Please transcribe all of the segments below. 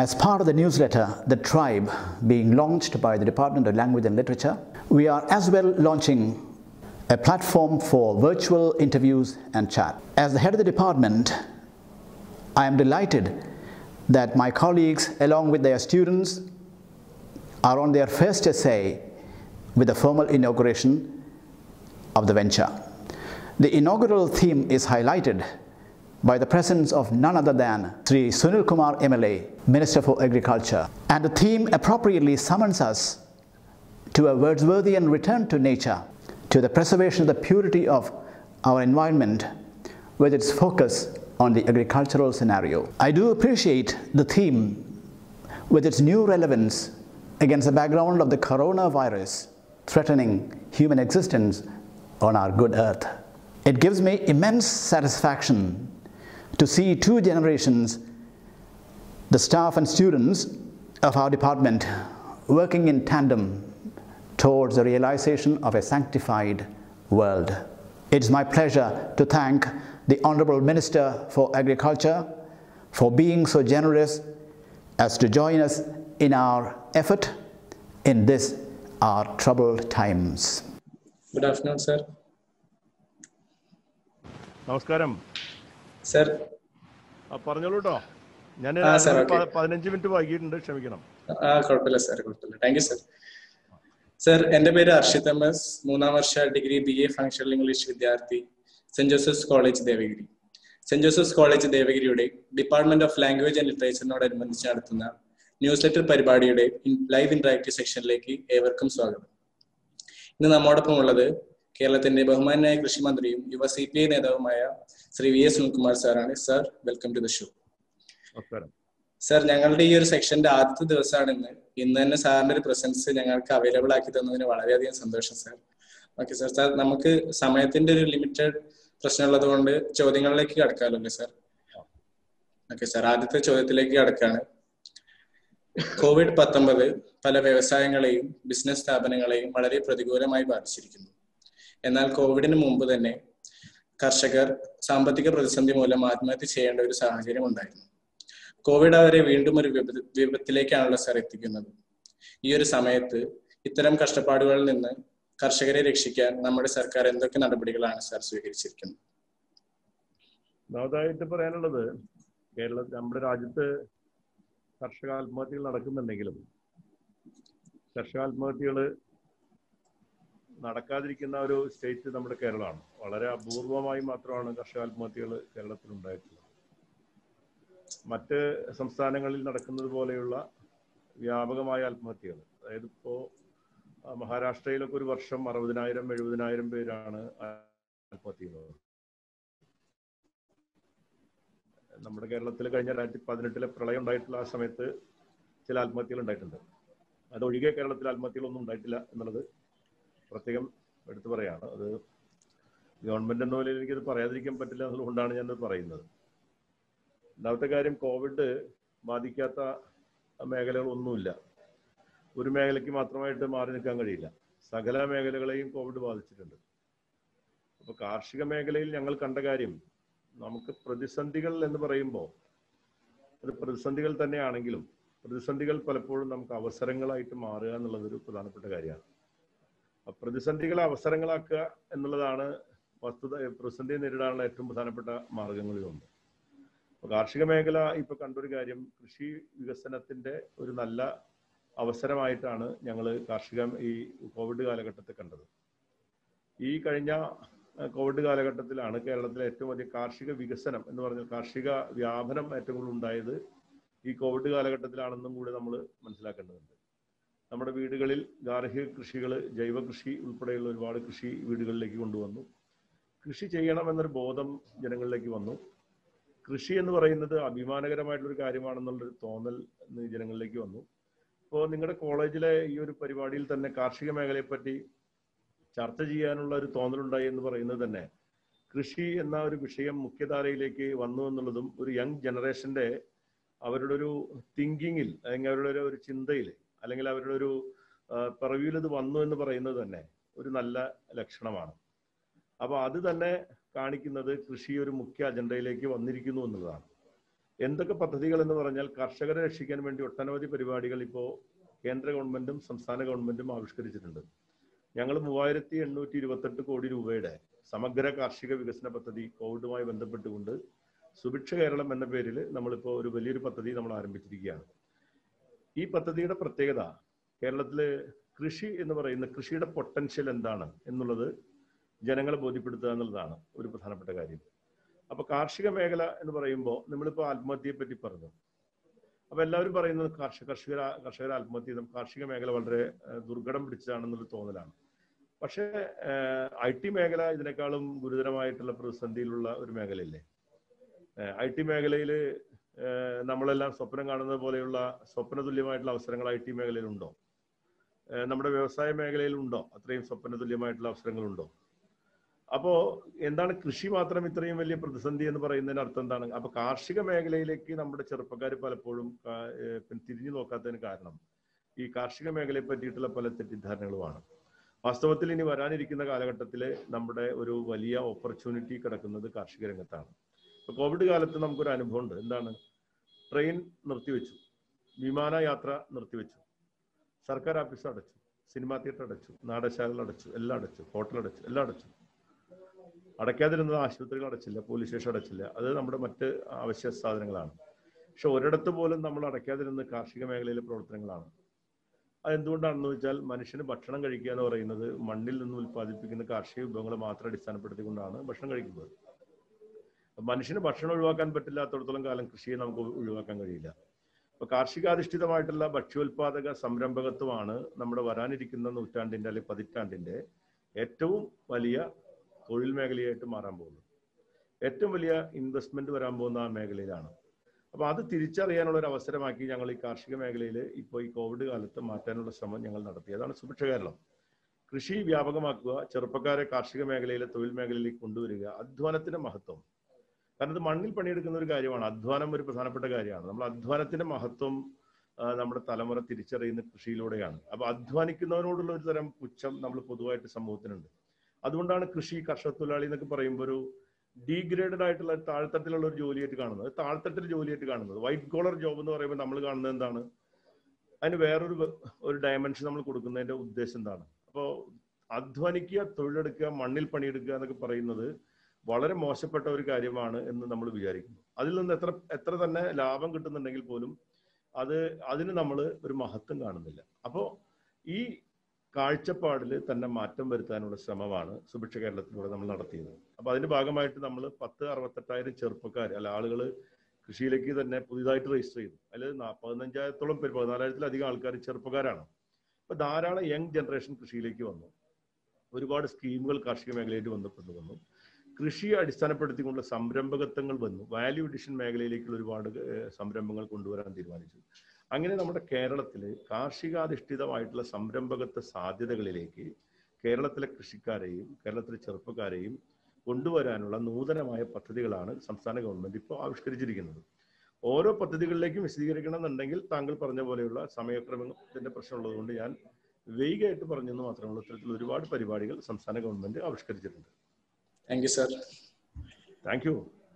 As part of the newsletter, The Tribe, being launched by the Department of Language and Literature, we are as well launching a platform for virtual interviews and chat. As the head of the department, I am delighted that my colleagues, along with their students, are on their first essay with the formal inauguration of the venture. The inaugural theme is highlighted by the presence of none other than Sri Sunil Kumar MLA, Minister for Agriculture. And the theme appropriately summons us to a Wordsworthian return to nature, to the preservation of the purity of our environment, with its focus on the agricultural scenario. I do appreciate the theme with its new relevance against the background of the coronavirus threatening human existence on our good earth. It gives me immense satisfaction to see two generations, the staff and students of our department, working in tandem towards the realization of a sanctified world. It's my pleasure to thank the Honorable Minister for Agriculture for being so generous as to join us in our effort in this, our troubled times. Good afternoon, sir. നമസ്കാരം sir ആ പറഞ്ഞോളൂ കേട്ടോ ഞാൻ ആ, sir, ഒരു okay. പ- പതിനഞ്ച് minute വൈകിട്ടുണ്ട് ക്ഷമിക്കണം ആ കുഴപ്പമില്ല സാർ കുഴപ്പമില്ല താങ്ക് യു സർ സർ എന്റെ പേര് അർഷിത് എം എസ് മൂന്നാം വർഷ degree B A functional English വിദ്യാർത്ഥി saint Joseph's college Devagiri saint Joseph's college ദേവഗിരിയുടെ ഡിപ്പാർട്ട്മെന്റ് ഓഫ് ലാംഗ്വേജ് ആൻഡ് ലിറ്ററേച്ചറിനോടനുബന്ധിച്ച് നടത്തുന്ന ന്യൂസ് ലെറ്റർ പരിപാടിയുടെ ലൈവ് ഇന്ററാക്റ്റീവ് സെക്ഷനിലേക്ക് ഏവർക്കും സ്വാഗതം ഇന്ന് നമ്മോടൊപ്പം ഉള്ളത് കേരളത്തിന്റെ ബഹുമാനായ കൃഷി മന്ത്രിയും യുവ സി പി ഐ നേതാവുമായ ശ്രീ വി എസ് സുനിൽകുമാർ സാറാണ് sir welcome to the show നമസ്കാരം സർ ഞങ്ങളുടെ ഈ ഒരു സെക്ഷന്റെ ആദ്യത്തെ ദിവസമാണ് ഇന്ന് ഇന്ന് തന്നെ സാറിന്റെ ഒരു പ്രസൻസ് ഞങ്ങൾക്ക് അവൈലബിൾ ആക്കി തന്നതിന് വളരെയധികം സന്തോഷം സർ ഓക്കെ സർ സാർ നമുക്ക് സമയത്തിന്റെ ഒരു ലിമിറ്റഡ് പ്രശ്നമുള്ളത് കൊണ്ട് ചോദ്യങ്ങളിലേക്ക് കടക്കാമല്ലോ അല്ലേ സർ ഓക്കെ സർ ആദ്യത്തെ ചോദ്യത്തിലേക്ക് കടക്കാണ് കോവിഡ് പത്തൊമ്പത് പല വ്യവസായങ്ങളെയും ബിസിനസ് സ്ഥാപനങ്ങളെയും വളരെ പ്രതികൂലമായി ബാധിച്ചിരിക്കുന്നു എന്നാൽ കോവിഡിന് മുമ്പ് തന്നെ കർഷകർ സാമ്പത്തിക പ്രതിസന്ധി മൂലം ആത്മഹത്യ ചെയ്യേണ്ട ഒരു സാഹചര്യം ഉണ്ടായിരുന്നു കോവിഡ് അവരെ വീണ്ടും ഒരു വിപത്ത് വിപത്തിലേക്കാണല്ലോ സാർ എത്തിക്കുന്നത് ഈ ഒരു സമയത്ത് ഇത്തരം കഷ്ടപ്പാടുകളിൽ നിന്ന് കർഷകരെ രക്ഷിക്കാൻ നമ്മുടെ സർക്കാർ എന്തൊക്കെ നടപടികളാണ് സാർ സ്വീകരിച്ചിരിക്കുന്നത് ഒന്നാമതായിട്ട് പറയാനുള്ളത് കേരള നമ്മുടെ രാജ്യത്ത് കർഷക ആത്മഹത്യകൾ നടക്കുന്നുണ്ടെങ്കിലും കർഷക ആത്മഹത്യകൾ നടക്കാതിരിക്കുന്ന ഒരു സ്റ്റേറ്റ് നമ്മുടെ കേരളമാണ് വളരെ അപൂർവമായി മാത്രമാണ് കർഷക ആത്മഹത്യകൾ കേരളത്തിൽ ഉണ്ടായിട്ടുള്ളത് മറ്റ് സംസ്ഥാനങ്ങളിൽ നടക്കുന്നത് പോലെയുള്ള വ്യാപകമായ ആത്മഹത്യകൾ അതായത് ഇപ്പോ ആ, മഹാരാഷ്ട്രയിലൊക്കെ ഒരു വർഷം അറുപതിനായിരം എഴുപതിനായിരം പേരാണ് ആത്മഹത്യ ചെയ്യുന്നത് നമ്മുടെ കേരളത്തിൽ കഴിഞ്ഞ രണ്ടായിരത്തി പതിനെട്ടിലെ പ്രളയം ഉണ്ടായിട്ടുള്ള ആ സമയത്ത് ചില ആത്മഹത്യകൾ ഉണ്ടായിട്ടുണ്ട് അതൊഴികെ കേരളത്തിൽ ആത്മഹത്യകളൊന്നും ഉണ്ടായിട്ടില്ല എന്നുള്ളത് പ്രത്യേകം എടുത്തു പറയാണ് അത് ഗവൺമെന്റ് എന്ന നിലയിൽ എനിക്കത് പറയാതിരിക്കാൻ പറ്റില്ല എന്നുള്ളതുകൊണ്ടാണ് ഞാനത് പറയുന്നത് രണ്ടാമത്തെ കാര്യം കോവിഡ് ബാധിക്കാത്ത മേഖലകളൊന്നുമില്ല ഒരു മേഖലയ്ക്ക് മാത്രമായിട്ട് മാറി നിൽക്കാൻ കഴിയില്ല സകല മേഖലകളെയും കോവിഡ് ബാധിച്ചിട്ടുണ്ട് അപ്പൊ കാർഷിക മേഖലയിൽ ഞങ്ങൾ കണ്ട കാര്യം നമുക്ക് പ്രതിസന്ധികൾ എന്ന് പറയുമ്പോൾ അത് പ്രതിസന്ധികൾ തന്നെയാണെങ്കിലും പ്രതിസന്ധികൾ പലപ്പോഴും നമുക്ക് അവസരങ്ങളായിട്ട് മാറുക എന്നുള്ളത് ഒരു പ്രധാനപ്പെട്ട കാര്യമാണ് അപ്പൊ പ്രതിസന്ധികളെ അവസരങ്ങളാക്കുക എന്നുള്ളതാണ് വസ്തുത പ്രതിസന്ധി നേരിടാനുള്ള ഏറ്റവും പ്രധാനപ്പെട്ട മാർഗങ്ങളിൽ ഒന്ന് അപ്പൊ കാർഷിക മേഖല ഇപ്പൊ കണ്ടൊരു കാര്യം കൃഷി വികസനത്തിന്റെ ഒരു നല്ല അവസരമായിട്ടാണ് ഞങ്ങൾ കാർഷിക ഈ കോവിഡ് കാലഘട്ടത്തെ കണ്ടത് ഈ കഴിഞ്ഞ അഹ്, കോവിഡ് കാലഘട്ടത്തിലാണ് കേരളത്തിലെ ഏറ്റവും അധികം കാർഷിക വികസനം എന്ന് പറഞ്ഞാൽ കാർഷിക വ്യാപനം ഏറ്റവും കൂടുതൽ ഉണ്ടായത് ഈ കോവിഡ് കാലഘട്ടത്തിലാണെന്നും കൂടി നമ്മൾ മനസ്സിലാക്കേണ്ടതുണ്ട് നമ്മുടെ വീടുകളിൽ ഗാർഹിക കൃഷികൾ ജൈവ കൃഷി ഉൾപ്പെടെയുള്ള ഒരുപാട് കൃഷി വീടുകളിലേക്ക് കൊണ്ടുവന്നു കൃഷി ചെയ്യണം എന്നൊരു ബോധം ജനങ്ങളിലേക്ക് വന്നു കൃഷി എന്ന് പറയുന്നത് അഭിമാനകരമായിട്ടുള്ള ഒരു കാര്യമാണെന്നുള്ളൊരു തോന്നൽ ഇന്ന് ജനങ്ങളിലേക്ക് വന്നു ഇപ്പോൾ നിങ്ങളുടെ കോളേജിലെ ഈ ഒരു പരിപാടിയിൽ തന്നെ കാർഷിക മേഖലയെ പറ്റി ചർച്ച ചെയ്യാനുള്ള ഒരു തോന്നലുണ്ടായി എന്ന് പറയുന്നത് തന്നെ കൃഷി എന്ന ഒരു വിഷയം മുഖ്യധാരയിലേക്ക് വന്നു എന്നുള്ളതും ഒരു യങ് ജനറേഷന്റെ അവരുടെ ഒരു തിങ്കിങ്ങിൽ അല്ലെങ്കിൽ അവരുടെ ഒരു- ഒരു ചിന്തയിൽ അല്ലെങ്കിൽ അവരുടെ ഒരു പിറവിയിൽ ഇത് വന്നു എന്ന് പറയുന്നത് തന്നെ ഒരു നല്ല ലക്ഷണമാണ് അപ്പൊ അത് തന്നെ കാണിക്കുന്നത് കൃഷി ഒരു മുഖ്യ അജണ്ടയിലേക്ക് വന്നിരിക്കുന്നു എന്നുള്ളതാണ് എന്തൊക്കെ പദ്ധതികൾ എന്ന് പറഞ്ഞാൽ കർഷകരെ രക്ഷിക്കാൻ വേണ്ടി ഒട്ടനവധി പരിപാടികൾ ഇപ്പോൾ കേന്ദ്ര ഗവൺമെന്റും സംസ്ഥാന ഗവൺമെന്റും ആവിഷ്കരിച്ചിട്ടുണ്ട് ഞങ്ങൾ മൂവായിരത്തി എണ്ണൂറ്റി ഇരുപത്തെട്ട് കോടി രൂപയുടെ സമഗ്ര കാർഷിക വികസന പദ്ധതി കോവിഡുമായി ബന്ധപ്പെട്ടുകൊണ്ട് സുഭിക്ഷ കേരളം എന്ന പേരിൽ നമ്മളിപ്പോൾ ഒരു വലിയൊരു പദ്ധതി നമ്മൾ ആരംഭിച്ചിരിക്കുകയാണ് ഈ പദ്ധതിയുടെ പ്രത്യേകത കേരളത്തില് കൃഷി എന്ന് പറയുന്ന കൃഷിയുടെ പൊട്ടൻഷ്യൽ എന്താണ് എന്നുള്ളത് ജനങ്ങളെ ബോധ്യപ്പെടുത്തുക എന്നുള്ളതാണ് ഒരു പ്രധാനപ്പെട്ട കാര്യം അപ്പൊ കാർഷിക മേഖല എന്ന് പറയുമ്പോൾ നമ്മളിപ്പോൾ ആത്മഹത്യയെ പറ്റി പറഞ്ഞു അപ്പൊ എല്ലാവരും പറയുന്നത് കർഷക കർഷകർ കർഷകർ ആത്മഹത്യ ചെയ്തും കാർഷിക മേഖല വളരെ ഏഹ്, ദുർഘടം പിടിച്ചതാണെന്നുള്ള തോന്നലാണ് പക്ഷേ ഐ ടി മേഖല ഇതിനേക്കാളും ഗുരുതരമായിട്ടുള്ള പ്രതിസന്ധിയിലുള്ള ഒരു മേഖലയില്ലേ ഐ ടി മേഖലയിൽ നമ്മളെല്ലാം സ്വപ്നം കാണുന്നത് പോലെയുള്ള സ്വപ്ന തുല്യമായിട്ടുള്ള അവസരങ്ങൾ ഐ ടി മേഖലയിലുണ്ടോ ഏഹ്, നമ്മുടെ വ്യവസായ മേഖലയിലുണ്ടോ അത്രയും സ്വപ്ന തുല്യമായിട്ടുള്ള അവസരങ്ങളുണ്ടോ അപ്പോ എന്താണ് കൃഷി മാത്രം ഇത്രയും വലിയ പ്രതിസന്ധി എന്ന് പറയുന്നതിന് അർത്ഥം എന്താണ് അപ്പൊ കാർഷിക മേഖലയിലേക്ക് നമ്മുടെ ചെറുപ്പക്കാർ പലപ്പോഴും കാ- ഏഹ് പിന്നെ തിരിഞ്ഞു നോക്കാത്തതിന് കാരണം ഈ കാർഷിക മേഖലയെ പറ്റിയിട്ടുള്ള പല തെറ്റിദ്ധാരണകളുമാണ് വാസ്തവത്തിൽ ഇനി വരാനിരിക്കുന്ന കാലഘട്ടത്തിൽ നമ്മുടെ ഒരു വലിയ ഓപ്പർച്യൂണിറ്റി കിടക്കുന്നത് കാർഷിക രംഗത്താണ് ഇപ്പൊ കോവിഡ് കാലത്ത് നമുക്കൊരു അനുഭവം ഉണ്ട് എന്താണ് ട്രെയിൻ നിർത്തിവെച്ചു വിമാനയാത്ര നിർത്തിവെച്ചു സർക്കാർ ഓഫീസ് അടച്ചു സിനിമാ തിയേറ്റർ അടച്ചു നാടശാലകൾ അടച്ചു എല്ലാം അടച്ചു ഹോട്ടൽ അടച്ചു എല്ലാം അടച്ചു അടയ്ക്കാതിരുന്നത് ആശുപത്രികൾ അടച്ചില്ല പോലീസ് സ്റ്റേഷൻ അടച്ചില്ല അത് നമ്മുടെ മറ്റ് അവശ്യ സാധനങ്ങളാണ് പക്ഷെ ഒരിടത്ത് പോലും നമ്മൾ അടയ്ക്കാതിരുന്നത് കാർഷിക മേഖലയിലെ പ്രവർത്തനങ്ങളാണ് അതെന്തുകൊണ്ടാണെന്ന് വെച്ചാൽ മനുഷ്യന് ഭക്ഷണം കഴിക്കുക എന്ന് പറയുന്നത് മണ്ണിൽ നിന്ന് ഉൽപ്പാദിപ്പിക്കുന്ന കാർഷിക വിഭവങ്ങളെ മാത്രം അടിസ്ഥാനപ്പെടുത്തിക്കൊണ്ടാണ് ഭക്ഷണം കഴിക്കുന്നത് മനുഷ്യന് ഭക്ഷണം ഒഴിവാക്കാൻ പറ്റില്ലാത്തടത്തോളം കാലം കൃഷിയെ നമുക്ക് ഒഴിവാക്കാൻ കഴിയില്ല അപ്പൊ കാർഷികാധിഷ്ഠിതമായിട്ടുള്ള ഭക്ഷ്യോൽപാദക സംരംഭകത്വമാണ് നമ്മുടെ വരാനിരിക്കുന്ന നൂറ്റാണ്ടിന്റെ അല്ലെങ്കിൽ പതിറ്റാണ്ടിന്റെ ഏറ്റവും വലിയ തൊഴിൽ മേഖലയായിട്ട് മാറാൻ പോകുന്നത് ഏറ്റവും വലിയ ഇൻവെസ്റ്റ്മെന്റ് വരാൻ പോകുന്ന ആ മേഖലയിലാണ് അപ്പൊ അത് തിരിച്ചറിയാനുള്ള ഒരു അവസരമാക്കി ഞങ്ങൾ ഈ കാർഷിക മേഖലയിൽ ഇപ്പോൾ ഈ കോവിഡ് കാലത്ത് മാറ്റാനുള്ള ശ്രമം ഞങ്ങൾ നടത്തി അതാണ് സുഭിക്ഷ കേരളം കൃഷി വ്യാപകമാക്കുക ചെറുപ്പക്കാരെ കാർഷിക മേഖലയിലെ തൊഴിൽ മേഖലയിലേക്ക് കൊണ്ടുവരിക അധ്വാനത്തിന്റെ മഹത്വം കാരണം ഇത് മണ്ണിൽ പണിയെടുക്കുന്ന ഒരു കാര്യമാണ് അധ്വാനം ഒരു പ്രധാനപ്പെട്ട കാര്യമാണ് നമ്മൾ അധ്വാനത്തിന്റെ മഹത്വം ആ, നമ്മുടെ തലമുറ തിരിച്ചറിയുന്ന കൃഷിയിലൂടെയാണ് അപ്പൊ അധ്വാനിക്കുന്നവരോടുള്ള ഒരു തരം പുച്ഛം നമ്മൾ പൊതുവായിട്ട് സമൂഹത്തിനുണ്ട് അതുകൊണ്ടാണ് കൃഷി കർഷക തൊഴിലാളി എന്നൊക്കെ പറയുമ്പോൾ ഒരു ഡീഗ്രേഡഡ് ആയിട്ടുള്ള താഴ്ത്തട്ടിലുള്ള ഒരു ജോലിയായിട്ട് കാണുന്നത് താഴ്ത്തട്ടിൽ ജോലിയായിട്ട് കാണുന്നത് വൈറ്റ് കോളർ ജോബ് എന്ന് പറയുമ്പോൾ നമ്മൾ കാണുന്നത് എന്താണ് അതിന് വേറൊരു വ- ഒരു ഡയമെൻഷൻ നമ്മൾ കൊടുക്കുന്നതിന്റെ ഉദ്ദേശം എന്താണ് അപ്പോൾ അധ്വാനിക്കുക തൊഴിലെടുക്കുക മണ്ണിൽ പണിയെടുക്കുക എന്നൊക്കെ പറയുന്നത് വളരെ മോശപ്പെട്ട ഒരു കാര്യമാണ് എന്ന് നമ്മൾ വിചാരിക്കുന്നു അതിൽ നിന്ന് എത്ര എത്ര തന്നെ ലാഭം കിട്ടുന്നുണ്ടെങ്കിൽ പോലും അത് അതിന് നമ്മൾ ഒരു മഹത്വം കാണുന്നില്ല അപ്പോൾ ഈ കാഴ്ചപ്പാടിൽ തന്നെ മാറ്റം വരുത്താനുള്ള ശ്രമമാണ് സുഭിക്ഷ കേരളത്തിലൂടെ നമ്മൾ നടത്തിയത് അപ്പൊ അതിന്റെ ഭാഗമായിട്ട് നമ്മൾ പത്ത് അറുപത്തെട്ടായിരം ചെറുപ്പക്കാർ അല്ല ആളുകൾ കൃഷിയിലേക്ക് തന്നെ പുതിയതായിട്ട് രജിസ്റ്റർ ചെയ്തു അതിൽ നാ- പതിനഞ്ചായിരത്തോളം പേര് പതിനാലായിരത്തിലധികം ആൾക്കാർ ചെറുപ്പക്കാരാണ് അപ്പൊ ധാരാളം യങ് ജനറേഷൻ കൃഷിയിലേക്ക് വന്നു ഒരുപാട് സ്കീമുകൾ കാർഷിക മേഖലയിൽ ബന്ധപ്പെട്ട് വന്നു കൃഷിയെ അടിസ്ഥാനപ്പെടുത്തിക്കൊണ്ടുള്ള സംരംഭകത്വങ്ങൾ വന്നു വാല്യൂ എഡിഷൻ മേഖലയിലേക്കുള്ള ഒരുപാട് ഏഹ്, സംരംഭങ്ങൾ കൊണ്ടുവരാൻ തീരുമാനിച്ചു അങ്ങനെ നമ്മുടെ കേരളത്തിൽ കാർഷികാധിഷ്ഠിതമായിട്ടുള്ള സംരംഭകത്വ സാധ്യതകളിലേക്ക് കേരളത്തിലെ കൃഷിക്കാരെയും കേരളത്തിലെ ചെറുപ്പക്കാരെയും കൊണ്ടുവരാനുള്ള നൂതനമായ പദ്ധതികളാണ് സംസ്ഥാന ഗവൺമെന്റ് ഇപ്പോൾ ആവിഷ്കരിച്ചിരിക്കുന്നത് ഓരോ പദ്ധതികളിലേക്കും വിശദീകരിക്കണം എന്നുണ്ടെങ്കിൽ താങ്കൾ പറഞ്ഞ പോലെയുള്ള സമയക്രമത്തിന്റെ പ്രശ്നമുള്ളതുകൊണ്ട് ഞാൻ വൈകായിട്ട് പറഞ്ഞെന്ന് മാത്രമേ ഉള്ളൂ ഇത്തരത്തിൽ ഒരുപാട് പരിപാടികൾ സംസ്ഥാന ഗവൺമെന്റ് ആവിഷ്കരിച്ചിട്ടുണ്ട് thank you sir thank you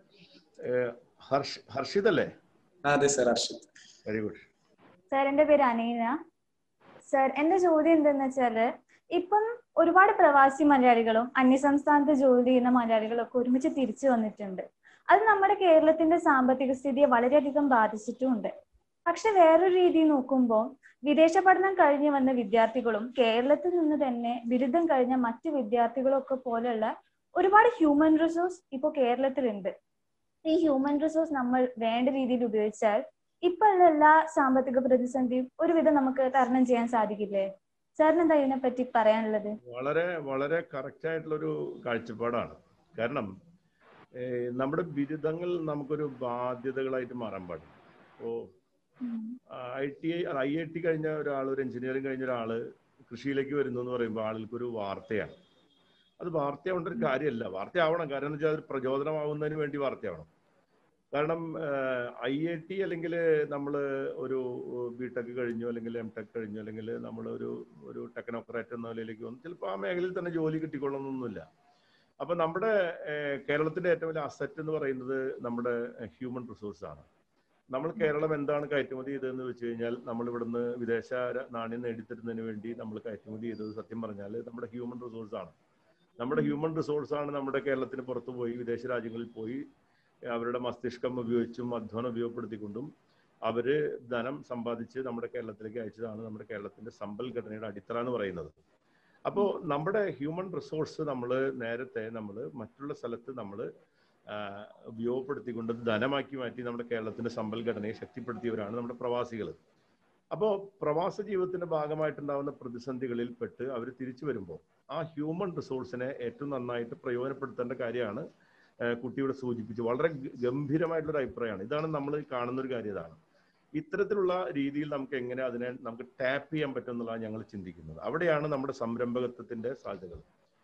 Harsh Harshith അല്ലേ അതെ sir Arshith very good sir എന്റെ പേര് അനീന സാർ എന്റെ ചോദ്യം എന്തെന്ന് വെച്ചാല് ഇപ്പം ഒരുപാട് പ്രവാസി മലയാളികളും അന്യസംസ്ഥാനത്ത് ജോലി ചെയ്യുന്ന മലയാളികളും ഒക്കെ ഒരുമിച്ച് തിരിച്ചു വന്നിട്ടുണ്ട് അത് നമ്മുടെ കേരളത്തിന്റെ സാമ്പത്തിക സ്ഥിതിയെ വളരെയധികം ബാധിച്ചിട്ടുമുണ്ട് പക്ഷെ വേറൊരു രീതി നോക്കുമ്പോൾ വിദേശ പഠനം കഴിഞ്ഞു വന്ന വിദ്യാർത്ഥികളും കേരളത്തിൽ നിന്ന് തന്നെ ബിരുദം കഴിഞ്ഞ മറ്റു വിദ്യാർത്ഥികളും ഒക്കെ പോലെയുള്ള ഒരുപാട് ഹ്യൂമൻ റിസോഴ്സ് ഇപ്പോൾ കേരളത്തിലുണ്ട് ഈ ഹ്യൂമൻ റിസോഴ്സ് നമ്മൾ വേണ്ട രീതിയിൽ ഉപയോഗിച്ചാൽ ഇപ്പൊ ഉള്ള എല്ലാ സാമ്പത്തിക പ്രതിസന്ധിയും ഒരുവിധം നമുക്ക് തരണം ചെയ്യാൻ സാധിക്കില്ലേ സാറിന് എന്താ ഇതിനെ പറ്റി പറയാനുള്ളത് വളരെ വളരെ കറക്റ്റ് ആയിട്ടുള്ള ഒരു കാഴ്ചപ്പാടാണ് കാരണം ഏഹ്, നമ്മുടെ ബിരുദങ്ങൾ നമുക്കൊരു ബാധ്യതകളായിട്ട് മാറാൻ പാടില്ല O I T I I I T കഴിഞ്ഞ ഒരാൾ ഒരു എഞ്ചിനീയറിംഗ് കഴിഞ്ഞ ഒരാൾ കൃഷിയിലേക്ക് വരുന്നു എന്ന് പറയുമ്പോൾ ആളുകൾക്കൊരു വാർത്തയാണ് അത് വാർത്തയാവേണ്ട ഒരു കാര്യമല്ല വാർത്തയാവണം കാരണം എന്ന് വെച്ചാൽ അത് പ്രചോദനമാവുന്നതിന് വേണ്ടി വാർത്തയാവണം കാരണം ഐ ഐ ടി അല്ലെങ്കിൽ നമ്മൾ ഒരു ബി ടെക് കഴിഞ്ഞു അല്ലെങ്കിൽ എം ടെക് കഴിഞ്ഞു അല്ലെങ്കിൽ നമ്മൾ ഒരു ഒരു ടെക്നോക്രാറ്റ് എന്ന നിലയിലേക്ക് വന്നു ചിലപ്പോൾ ആ മേഖലയിൽ തന്നെ ജോലി കിട്ടിക്കൊള്ളണമെന്നൊന്നുമില്ല അപ്പൊ നമ്മുടെ ഏഹ്, കേരളത്തിന്റെ ഏറ്റവും വലിയ അസറ്റ് എന്ന് പറയുന്നത് നമ്മുടെ ഹ്യൂമൻ റിസോഴ്സ് ആണ് നമ്മൾ കേരളം എന്താണ് കയറ്റുമതി ചെയ്തതെന്ന് വെച്ച് കഴിഞ്ഞാൽ നമ്മൾ ഇവിടുന്ന് വിദേശ ര- നാണ്യം നേടിത്തരുന്നതിന് വേണ്ടി നമ്മൾ കയറ്റുമതി ചെയ്തത് സത്യം പറഞ്ഞാൽ നമ്മുടെ ഹ്യൂമൻ റിസോഴ്സ് ആണ് നമ്മുടെ ഹ്യൂമൻ റിസോഴ്സ് ആണ് നമ്മുടെ കേരളത്തിന് പുറത്ത് പോയി വിദേശ രാജ്യങ്ങളിൽ പോയി അവരുടെ മസ്തിഷ്കം ഉപയോഗിച്ചും അധ്വാനം ഉപയോഗപ്പെടുത്തിക്കൊണ്ടും അവര് ധനം സമ്പാദിച്ച് നമ്മുടെ കേരളത്തിലേക്ക് അയച്ചതാണ് നമ്മുടെ കേരളത്തിന്റെ സമ്പൽഘടനയുടെ അടിത്തറ എന്ന് പറയുന്നത് അപ്പോൾ നമ്മുടെ ഹ്യൂമൻ റിസോഴ്സ് നമ്മൾ നേരത്തെ നമ്മൾ മറ്റുള്ള സ്ഥലത്ത് നമ്മൾ ഉപയോഗപ്പെടുത്തിക്കൊണ്ട് ധനമാക്കി മാറ്റി നമ്മുടെ കേരളത്തിന്റെ സമ്പൽഘടനയെ ശക്തിപ്പെടുത്തിയവരാണ് നമ്മുടെ പ്രവാസികൾ അപ്പോൾ പ്രവാസ ജീവിതത്തിന്റെ ഭാഗമായിട്ടുണ്ടാകുന്ന പ്രതിസന്ധികളിൽ പെട്ട് അവർ തിരിച്ചു വരുമ്പോൾ ആ ഹ്യൂമൻ റിസോഴ്സിനെ ഏറ്റവും നന്നായിട്ട് പ്രയോജനപ്പെടുത്തേണ്ട കാര്യമാണ് ഏഹ് കുട്ടിയുടെ സൂചിപ്പിച്ചു വളരെ ഗ- ഗംഭീരമായിട്ടുള്ള ഒരു അഭിപ്രായമാണ് ഇതാണ് നമ്മൾ കാണുന്ന ഒരു കാര്യം ഇതാണ് ഇത്തരത്തിലുള്ള രീതിയിൽ നമുക്ക് എങ്ങനെ അതിനെ നമുക്ക് ടാപ്പ് ചെയ്യാൻ പറ്റും എന്നുള്ളതാണ് ഞങ്ങൾ ചിന്തിക്കുന്നത് അവിടെയാണ് നമ്മുടെ സംരംഭകത്വത്തിന്റെ സാധ്യതകൾ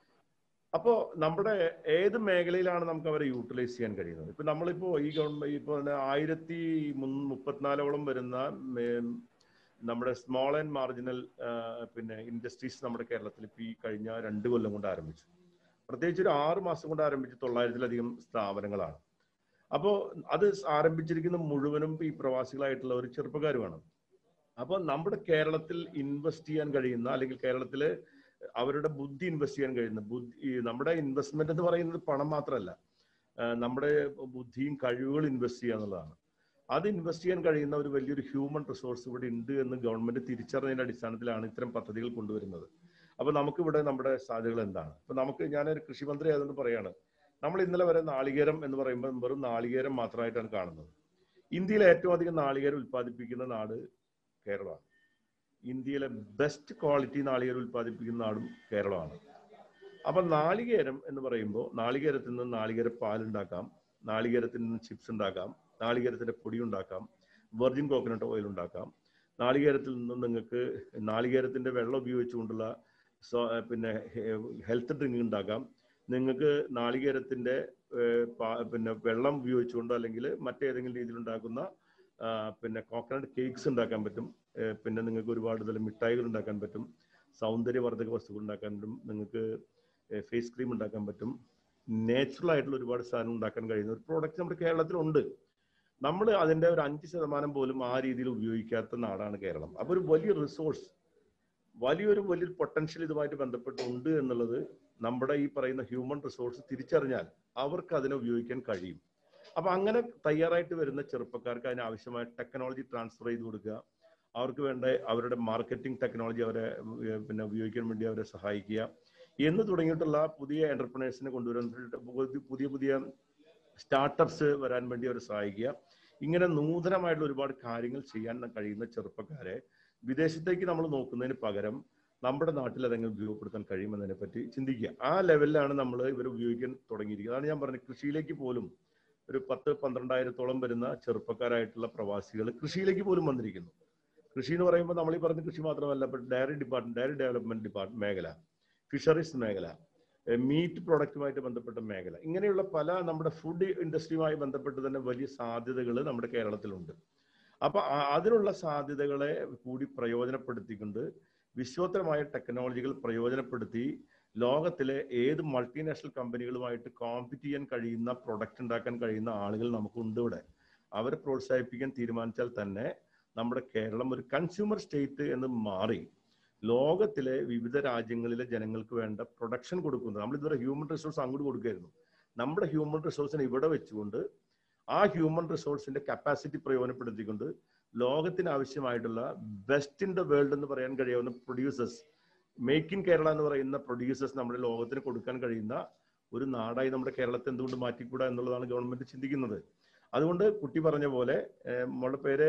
അപ്പോ നമ്മുടെ ഏത് മേഖലയിലാണ് നമുക്ക് അവരെ യൂട്ടിലൈസ് ചെയ്യാൻ കഴിയുന്നത് ഇപ്പൊ നമ്മളിപ്പോ ഈ ഗവൺമെന്റ് ഇപ്പൊ തന്നെ ആയിരത്തി മുൻ- മുപ്പത്തിനാലോളം വരുന്ന മേ- നമ്മുടെ സ്മോൾ ആൻഡ് മാർജിനൽ പിന്നെ ഇൻഡസ്ട്രീസ് നമ്മുടെ കേരളത്തിൽ ഇപ്പൊ ഈ കഴിഞ്ഞ രണ്ട് കൊല്ലം കൊണ്ട് ആരംഭിച്ചു പ്രത്യേകിച്ച് ഒരു ആറ് മാസം കൊണ്ട് ആരംഭിച്ച തൊള്ളായിരത്തിലധികം സ്ഥാപനങ്ങളാണ് അപ്പോൾ അത് ആരംഭിച്ചിരിക്കുന്ന മുഴുവനും ഈ പ്രവാസികളായിട്ടുള്ള ഒരു ചെറുപ്പക്കാരുമാണ് അപ്പോൾ നമ്മുടെ കേരളത്തിൽ ഇൻവെസ്റ്റ് ചെയ്യാൻ കഴിയുന്ന അല്ലെങ്കിൽ കേരളത്തില് അവരുടെ ബുദ്ധി ഇൻവെസ്റ്റ് ചെയ്യാൻ കഴിയുന്ന ബുദ്ധി ഈ നമ്മുടെ ഇൻവെസ്റ്റ്മെന്റ് എന്ന് പറയുന്നത് പണം മാത്രമല്ല ആ, നമ്മുടെ ബുദ്ധിയും കഴിവുകളും ഇൻവെസ്റ്റ് ചെയ്യുക എന്നുള്ളതാണ് അത് ഇൻവെസ്റ്റ് ചെയ്യാൻ കഴിയുന്ന ഒരു വലിയൊരു ഹ്യൂമൻ റിസോഴ്സ് ഇവിടെ ഉണ്ട് എന്ന് ഗവൺമെന്റ് തിരിച്ചറിഞ്ഞതിന്റെ അടിസ്ഥാനത്തിലാണ് ഇത്തരം പദ്ധതികൾ കൊണ്ടുവരുന്നത് അപ്പൊ നമുക്ക് ഇവിടെ നമ്മുടെ സാധ്യതകൾ എന്താണ് ഇപ്പൊ നമുക്ക് ഞാനൊരു കൃഷിമന്ത്രി ആയതുകൊണ്ട് പറയാണ് നമ്മൾ ഇന്നലെ വരെ നാളികേരം എന്ന് പറയുമ്പോൾ വെറും നാളികേരം മാത്രമായിട്ടാണ് കാണുന്നത് ഇന്ത്യയിലെ ഏറ്റവും അധികം നാളികേരം ഉൽപ്പാദിപ്പിക്കുന്ന നാട് കേരളമാണ് ഇന്ത്യയിലെ ബെസ്റ്റ് ക്വാളിറ്റി നാളികേരം ഉൽപ്പാദിപ്പിക്കുന്ന നാടും കേരളമാണ് അപ്പൊ നാളികേരം എന്ന് പറയുമ്പോൾ നാളികേരത്തിൽ നിന്ന് നാളികേര പാലുണ്ടാക്കാം നാളികേരത്തിൽ നിന്ന് ചിപ്സ് ഉണ്ടാക്കാം നാളികേരത്തിന്റെ പൊടി ഉണ്ടാക്കാം വെർജിൻ കോക്കനട്ട് ഓയിൽ ഉണ്ടാക്കാം നാളികേരത്തിൽ നിന്ന് നിങ്ങൾക്ക് നാളികേരത്തിന്റെ വെള്ളം ഉപയോഗിച്ചുകൊണ്ടുള്ള സ്വ- പിന്നെ ഹെൽത്ത് ഡ്രിങ്ക് ഉണ്ടാക്കാം നിങ്ങൾക്ക് നാളികേരത്തിന്റെ ഏഹ്, പാ- പിന്നെ വെള്ളം ഉപയോഗിച്ചുകൊണ്ട് അല്ലെങ്കിൽ മറ്റേതെങ്കിലും രീതിയിൽ ഉണ്ടാക്കുന്ന ആ, പിന്നെ കോക്കനട്ട് കേക്ക്സ് ഉണ്ടാക്കാൻ പറ്റും ഏഹ്, പിന്നെ നിങ്ങൾക്ക് ഒരുപാട് തരം മിഠായികൾ ഉണ്ടാക്കാൻ പറ്റും സൗന്ദര്യവർദ്ധക വസ്തുക്കൾ ഉണ്ടാക്കാൻ പറ്റും നിങ്ങൾക്ക് ഫേസ് ക്രീം ഉണ്ടാക്കാൻ പറ്റും നാച്ചുറൽ ആയിട്ടുള്ള ഒരുപാട് സാധനം ഉണ്ടാക്കാൻ കഴിയുന്ന ഒരു പ്രോഡക്റ്റ് നമ്മുടെ കേരളത്തിലുണ്ട് നമ്മൾ അതിന്റെ ഒരു അഞ്ച് ശതമാനം പോലും ആ രീതിയിൽ ഉപയോഗിക്കാത്ത നാടാണ് കേരളം അപ്പൊ ഒരു വലിയ റിസോഴ്സ് വലിയൊരു വലിയൊരു പൊട്ടൻഷ്യൽ ഇതുമായിട്ട് ബന്ധപ്പെട്ടുണ്ട് എന്നുള്ളത് നമ്മുടെ ഈ പറയുന്ന ഹ്യൂമൻ റിസോഴ്സ് തിരിച്ചറിഞ്ഞാൽ അവർക്ക് അതിനെ ഉപയോഗിക്കാൻ കഴിയും അപ്പൊ അങ്ങനെ തയ്യാറായിട്ട് വരുന്ന ചെറുപ്പക്കാർക്ക് അതിന് ആവശ്യമായ ടെക്നോളജി ട്രാൻസ്ഫർ ചെയ്ത് കൊടുക്കുക അവർക്ക് വേണ്ട അവരുടെ മാർക്കറ്റിംഗ് ടെക്നോളജി അവരെ ഏർ പിന്നെ ഉപയോഗിക്കാൻ വേണ്ടി അവരെ സഹായിക്കുക എന്ന് തുടങ്ങിയിട്ടുള്ള പുതിയ എന്റർപ്രണേഴ്സിനെ കൊണ്ടുവരാൻ പുതിയ പുതിയ സ്റ്റാർട്ടപ്സ് വരാൻ വേണ്ടി അവരെ സഹായിക്കുക ഇങ്ങനെ നൂതനമായിട്ടുള്ള ഒരുപാട് കാര്യങ്ങൾ ചെയ്യാൻ കഴിയുന്ന ചെറുപ്പക്കാരെ വിദേശത്തേക്ക് നമ്മൾ നോക്കുന്നതിന് പകരം നമ്മുടെ നാട്ടിൽ അതെങ്ങനെ ഉപയോഗപ്പെടുത്താൻ കഴിയുമെന്നതിനെ പറ്റി ചിന്തിക്കുക ആ ലെവലിലാണ് നമ്മൾ ഇവർ ഉപയോഗിക്കാൻ തുടങ്ങിയിരിക്കുന്നത് അതാണ് ഞാൻ പറഞ്ഞത് കൃഷിയിലേക്ക് പോലും ഒരു പത്ത് പന്ത്രണ്ടായിരത്തോളം വരുന്ന ചെറുപ്പക്കാരായിട്ടുള്ള പ്രവാസികൾ കൃഷിയിലേക്ക് പോലും വന്നിരിക്കുന്നു കൃഷി എന്ന് പറയുമ്പോൾ നമ്മൾ ഈ പറഞ്ഞ കൃഷി മാത്രമല്ല ഇപ്പൊ dairy department dairy development department മേഖല ഫിഷറീസ് മേഖല മീറ്റ് പ്രോഡക്റ്റുമായിട്ട് ബന്ധപ്പെട്ട മേഖല ഇങ്ങനെയുള്ള പല നമ്മുടെ ഫുഡ് ഇൻഡസ്ട്രിയുമായി ബന്ധപ്പെട്ട് തന്നെ വലിയ സാധ്യതകൾ നമ്മുടെ കേരളത്തിലുണ്ട് അപ്പൊ ആ- അതിനുള്ള സാധ്യതകളെ കൂടി പ്രയോജനപ്പെടുത്തിക്കൊണ്ട് വിശ്വോത്തരമായ ടെക്നോളജികൾ പ്രയോജനപ്പെടുത്തി ലോകത്തിലെ ഏത് മൾട്ടിനാഷണൽ കമ്പനികളുമായിട്ട് കോമ്പറ്റ് ചെയ്യാൻ കഴിയുന്ന പ്രൊഡക്റ്റ് ഉണ്ടാക്കാൻ കഴിയുന്ന ആളുകൾ നമുക്കുണ്ട് ഇവിടെ അവരെ പ്രോത്സാഹിപ്പിക്കാൻ തീരുമാനിച്ചാൽ തന്നെ നമ്മുടെ കേരളം ഒരു കൺസ്യൂമർ സ്റ്റേറ്റ് എന്ന് മാറി ലോകത്തിലെ വിവിധ രാജ്യങ്ങളിലെ ജനങ്ങൾക്ക് വേണ്ട പ്രൊഡക്ഷൻ കൊടുക്കുന്നത് നമ്മൾ ഇതുവരെ ഹ്യൂമൻ റിസോഴ്സ് അങ്ങോട്ട് കൊടുക്കായിരുന്നു നമ്മുടെ ഹ്യൂമൻ റിസോഴ്സിനെ ഇവിടെ വെച്ചുകൊണ്ട് ആ ഹ്യൂമൻ റിസോഴ്സിന്റെ കപ്പാസിറ്റി പ്രയോജനപ്പെടുത്തിക്കൊണ്ട് ലോകത്തിന് ആവശ്യമായിട്ടുള്ള ബെസ്റ്റ് ഇൻ ദ വേൾഡ് എന്ന് പറയാൻ കഴിയാവുന്ന പ്രൊഡ്യൂസേഴ്സ് മേക്ക് ഇൻ കേരള എന്ന് പറയുന്ന പ്രൊഡ്യൂസേഴ്സ് നമ്മുടെ ലോകത്തിന് കൊടുക്കാൻ കഴിയുന്ന ഒരു നാടായി നമ്മുടെ കേരളത്തെ എന്തുകൊണ്ട് മാറ്റിക്കൂടാ എന്നുള്ളതാണ് ഗവൺമെന്റ് ചിന്തിക്കുന്നത് അതുകൊണ്ട് കുട്ടി പറഞ്ഞ പോലെ ഏഹ്, മോളുടെ പേര്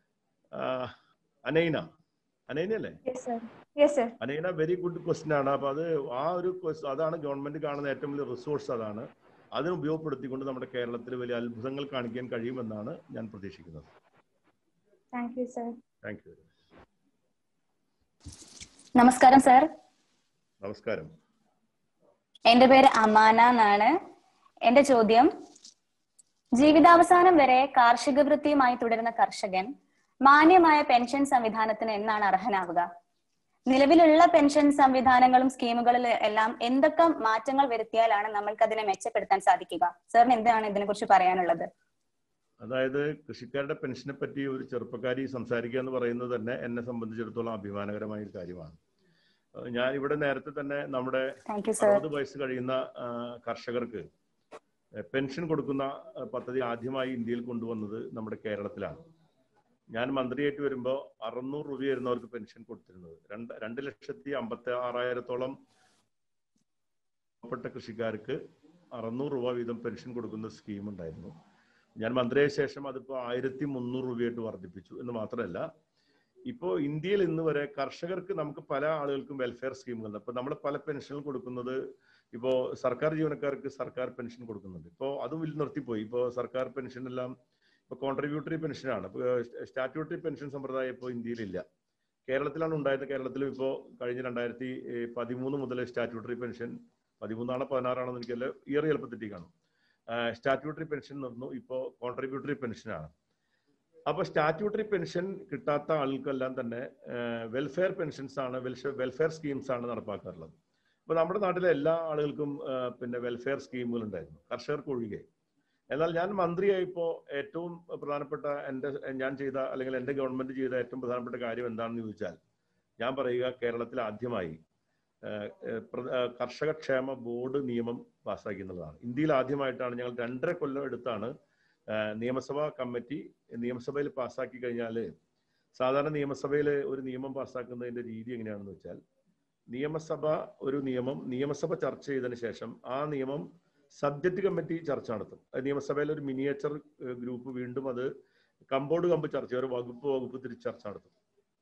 ആ, അനൈന അനൈന അല്ലേ yes sir yes sir Anaina very good question ആണ് അപ്പൊ അത് ആ ഒരു ques- അതാണ് ഗവൺമെന്റ് കാണുന്ന ഏറ്റവും വലിയ റിസോഴ്സ് അതാണ് അതിനെ ഉപയോഗപ്പെടുത്തിക്കൊണ്ട് നമ്മുടെ കേരളത്തിൽ വലിയ അത്ഭുതങ്ങൾ കാണിക്കാൻ കഴിയുമെന്നാണ് ഞാൻ പ്രതീക്ഷിക്കുന്നത് thank you sir thank you നമസ്കാരം സർ നമസ്കാരം എന്റെ പേര് അമാന എന്നാണ് എന്റെ ചോദ്യം ജീവിതാവസാനം വരെ കാർഷിക വൃത്തിയുമായി തുടരുന്ന കർഷകൻ മാന്യമായ പെൻഷൻ സംവിധാനത്തിന് എന്നാണ് അർഹനാവുക നിലവിലുള്ള പെൻഷൻ സംവിധാനങ്ങളും സ്കീമുകളിൽ എല്ലാം എന്തൊക്കെ മാറ്റങ്ങൾ വരുത്തിയാലാണ് നമ്മൾക്ക് അതിനെ മെച്ചപ്പെടുത്താൻ സാധിക്കുക സാറിന് എന്താണ് ഇതിനെ കുറിച്ച് പറയാനുള്ളത് അതായത് കൃഷിക്കാരുടെ പെൻഷനെ പറ്റി ഒരു ചെറുപ്പക്കാരി സംസാരിക്കുക എന്ന് പറയുന്നത് തന്നെ എന്നെ സംബന്ധിച്ചിടത്തോളം അഭിമാനകരമായ ഒരു കാര്യമാണ് ഏഹ് ഞാൻ ഇവിടെ നേരത്തെ തന്നെ നമ്മുടെ താങ്ക് യു സർ അറുപത് വയസ്സ് കഴിയുന്ന ആ, കർഷകർക്ക് ഏഹ് പെൻഷൻ കൊടുക്കുന്ന ആ, പദ്ധതി ആദ്യമായി ഇന്ത്യയിൽ കൊണ്ടുവന്നത് നമ്മുടെ കേരളത്തിലാണ് ഞാൻ മന്ത്രിയായിട്ട് വരുമ്പോൾ അറുന്നൂറ് രൂപയായിരുന്നു അവർക്ക് പെൻഷൻ കൊടുത്തിരുന്നത് രണ്ട് രണ്ട് ലക്ഷത്തി അമ്പത്തി ആറായിരത്തോളം പാവപ്പെട്ട കൃഷിക്കാർക്ക് അറുന്നൂറ് രൂപ വീതം പെൻഷൻ കൊടുക്കുന്ന സ്കീം ഉണ്ടായിരുന്നു ഞാൻ മന്ത്രിയായ ശേഷം അതിപ്പോൾ ആയിരത്തി മുന്നൂറ് രൂപയായിട്ട് വർദ്ധിപ്പിച്ചു എന്ന് മാത്രമല്ല ഇപ്പോൾ ഇന്ത്യയിൽ ഇന്ന് വരെ കർഷകർക്ക് നമുക്ക് പല ആളുകൾക്കും വെൽഫെയർ സ്കീമുകളുണ്ട് അപ്പോൾ നമ്മൾ പല പെൻഷനുകൾ കൊടുക്കുന്നത് ഇപ്പോൾ സർക്കാർ ജീവനക്കാർക്ക് സർക്കാർ പെൻഷൻ കൊടുക്കുന്നുണ്ട് ഇപ്പോൾ അതും വിൽ നിർത്തിപ്പോയി ഇപ്പോൾ സർക്കാർ പെൻഷൻ എല്ലാം ഇപ്പോൾ കോൺട്രിബ്യൂട്ടറി പെൻഷനാണ് ഇപ്പോൾ സ്റ്റാറ്റ്യൂട്ടറി പെൻഷൻ സമ്പ്രദായം ഇപ്പോൾ ഇന്ത്യയിലില്ല കേരളത്തിലാണ് ഉണ്ടായത് കേരളത്തിലും ഇപ്പോൾ കഴിഞ്ഞ രണ്ടായിരത്തി പതിമൂന്ന് മുതൽ സ്റ്റാറ്റ്യൂട്ടറി പെൻഷൻ പതിമൂന്നാണോ പതിനാറാണോ എനിക്കല്ല ഇയർ ചിലപ്പോൾ തെറ്റി കാണും സ്റ്റാറ്റ്യൂട്ടറി പെൻഷൻ നിർന്നു ഇപ്പോൾ കോൺട്രിബ്യൂട്ടറി പെൻഷനാണ് അപ്പോൾ സ്റ്റാറ്റ്യൂട്ടറി പെൻഷൻ കിട്ടാത്ത ആളുകൾക്കെല്ലാം തന്നെ വെൽഫെയർ പെൻഷൻസ് ആണ് വെൽഫെയർ സ്കീംസ് ആണ് നടപ്പാക്കാറുള്ളത് അപ്പോൾ നമ്മുടെ നാട്ടിലെ എല്ലാ ആളുകൾക്കും ആ, പിന്നെ വെൽഫെയർ സ്കീമുകൾ ഉണ്ടായിരുന്നു കർഷകർക്ക് ഒഴികെ എന്നാൽ ഞാൻ മന്ത്രിയായപ്പോൾ ഏറ്റവും പ്രധാനപ്പെട്ട എൻ്റെ ഞാൻ ചെയ്ത അല്ലെങ്കിൽ എൻ്റെ ഗവൺമെന്റ് ചെയ്ത ഏറ്റവും പ്രധാനപ്പെട്ട കാര്യം എന്താണെന്ന് ചോദിച്ചാൽ ഞാൻ പറയുക കേരളത്തിൽ ആദ്യമായി ഏഹ്, ഏഹ്, പ്ര- ഏഹ്, കർഷക ക്ഷേമ ബോർഡ് നിയമം പാസ്സാക്കി എന്നുള്ളതാണ് ഇന്ത്യയിൽ ആദ്യമായിട്ടാണ് ഞങ്ങൾ രണ്ടര കൊല്ലം എടുത്താണ് ഏഹ്, നിയമസഭാ കമ്മിറ്റി നിയമസഭയിൽ പാസ്സാക്കി കഴിഞ്ഞാൽ സാധാരണ നിയമസഭയിൽ ഒരു നിയമം പാസ്സാക്കുന്നതിന്റെ രീതി എങ്ങനെയാണെന്ന് വെച്ചാൽ നിയമസഭ ഒരു നിയമം നിയമസഭ ചർച്ച ചെയ്തതിന് ശേഷം ആ നിയമം സബ്ജക്ട് കമ്മിറ്റി ചർച്ച നടത്തും അത് നിയമസഭയിൽ ഒരു മിനിയേച്ചർ ഗ്രൂപ്പ് വീണ്ടും അത് കമ്പോഡ് കമ്പ് ചർച്ച ഒരു വകുപ്പ് വകുപ്പ് തിരിച്ച് ചർച്ച നടത്തും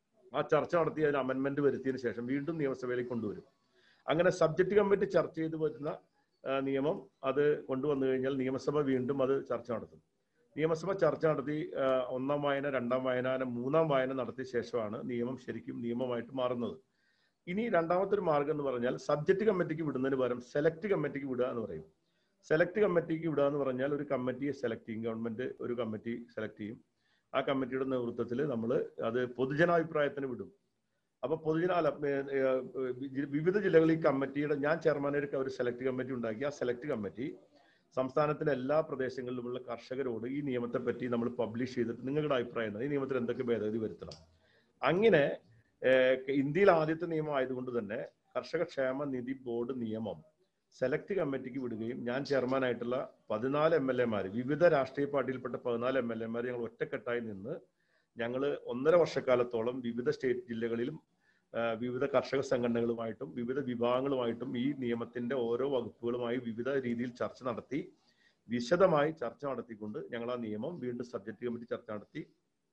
ആ ചർച്ച നടത്തി അതിന് അമെന്റ്മെന്റ് വരുത്തിയതിനു ശേഷം വീണ്ടും നിയമസഭയിലേക്ക് കൊണ്ടുവരും അങ്ങനെ സബ്ജക്ട് കമ്മിറ്റി ചർച്ച ചെയ്ത് വരുന്ന ആ, നിയമം അത് കൊണ്ടുവന്നു കഴിഞ്ഞാൽ നിയമസഭ വീണ്ടും അത് ചർച്ച നടത്തും നിയമസഭ ചർച്ച നടത്തി ആ, ഒന്നാം വായന രണ്ടാം വായന അങ്ങനെ മൂന്നാം വായന നടത്തിയ ശേഷമാണ് നിയമം ശരിക്കും നിയമമായിട്ട് മാറുന്നത് ഇനി രണ്ടാമത്തെ ഒരു മാർഗം എന്ന് പറഞ്ഞാൽ സബ്ജക്ട് കമ്മിറ്റിക്ക് വിടുന്നതിന് പകരം സെലക്ട് കമ്മിറ്റിക്ക് വിടുക എന്ന് പറയും സെലക്ട് കമ്മിറ്റിക്ക് വിടുക എന്ന് പറഞ്ഞാൽ ഒരു കമ്മിറ്റിയെ സെലക്ട് ചെയ്യും ഗവൺമെന്റ് ഒരു കമ്മിറ്റി സെലക്ട് ചെയ്യും ആ കമ്മിറ്റിയുടെ നേതൃത്വത്തിൽ നമ്മൾ അത് പൊതുജനാഭിപ്രായത്തിന് വിടും അപ്പൊ പൊതുജന അല്ല, ഏ, ഏ, ഏ, വിവിധ ജില്ലകളിൽ ഈ കമ്മിറ്റിയുടെ ഞാൻ ചെയർമാനായിട്ട് ഒരു സെലക്ട് കമ്മിറ്റി ഉണ്ടാക്കി ആ സെലക്ട് കമ്മിറ്റി സംസ്ഥാനത്തിലെ എല്ലാ പ്രദേശങ്ങളിലുമുള്ള കർഷകരോട് ഈ നിയമത്തെ പറ്റി നമ്മൾ പബ്ലിഷ് ചെയ്തിട്ട് നിങ്ങളുടെ അഭിപ്രായം എന്താണ്? ഈ നിയമത്തിൽ എന്തൊക്കെ ഭേദഗതി വരുത്തണം അങ്ങനെ ഏഹ്, ഇന്ത്യയിൽ ആദ്യത്തെ നിയമം ആയതുകൊണ്ട് തന്നെ കർഷക ക്ഷേമ നിധി ബോർഡ് നിയമം സെലക്ട് കമ്മിറ്റിക്ക് വിടുകയും ഞാൻ ചെയർമാനായിട്ടുള്ള പതിനാല് എം എൽ എമാർ വിവിധ രാഷ്ട്രീയ പാർട്ടിയിൽപ്പെട്ട പതിനാല് എം എൽ എമാർ ഞങ്ങൾ ഒറ്റക്കെട്ടായി നിന്ന് ഞങ്ങൾ ഒന്നര വർഷക്കാലത്തോളം വിവിധ സ്റ്റേറ്റ് ജില്ലകളിലും ആ, വിവിധ കർഷക സംഘടനകളുമായിട്ടും വിവിധ വിഭാഗങ്ങളുമായിട്ടും ഈ നിയമത്തിന്റെ ഓരോ വകുപ്പുകളുമായി വിവിധ രീതിയിൽ ചർച്ച നടത്തി വിശദമായി ചർച്ച നടത്തിക്കൊണ്ട് ഞങ്ങൾ ആ നിയമം വീണ്ടും സബ്ജക്ട് കമ്മിറ്റി ചർച്ച നടത്തി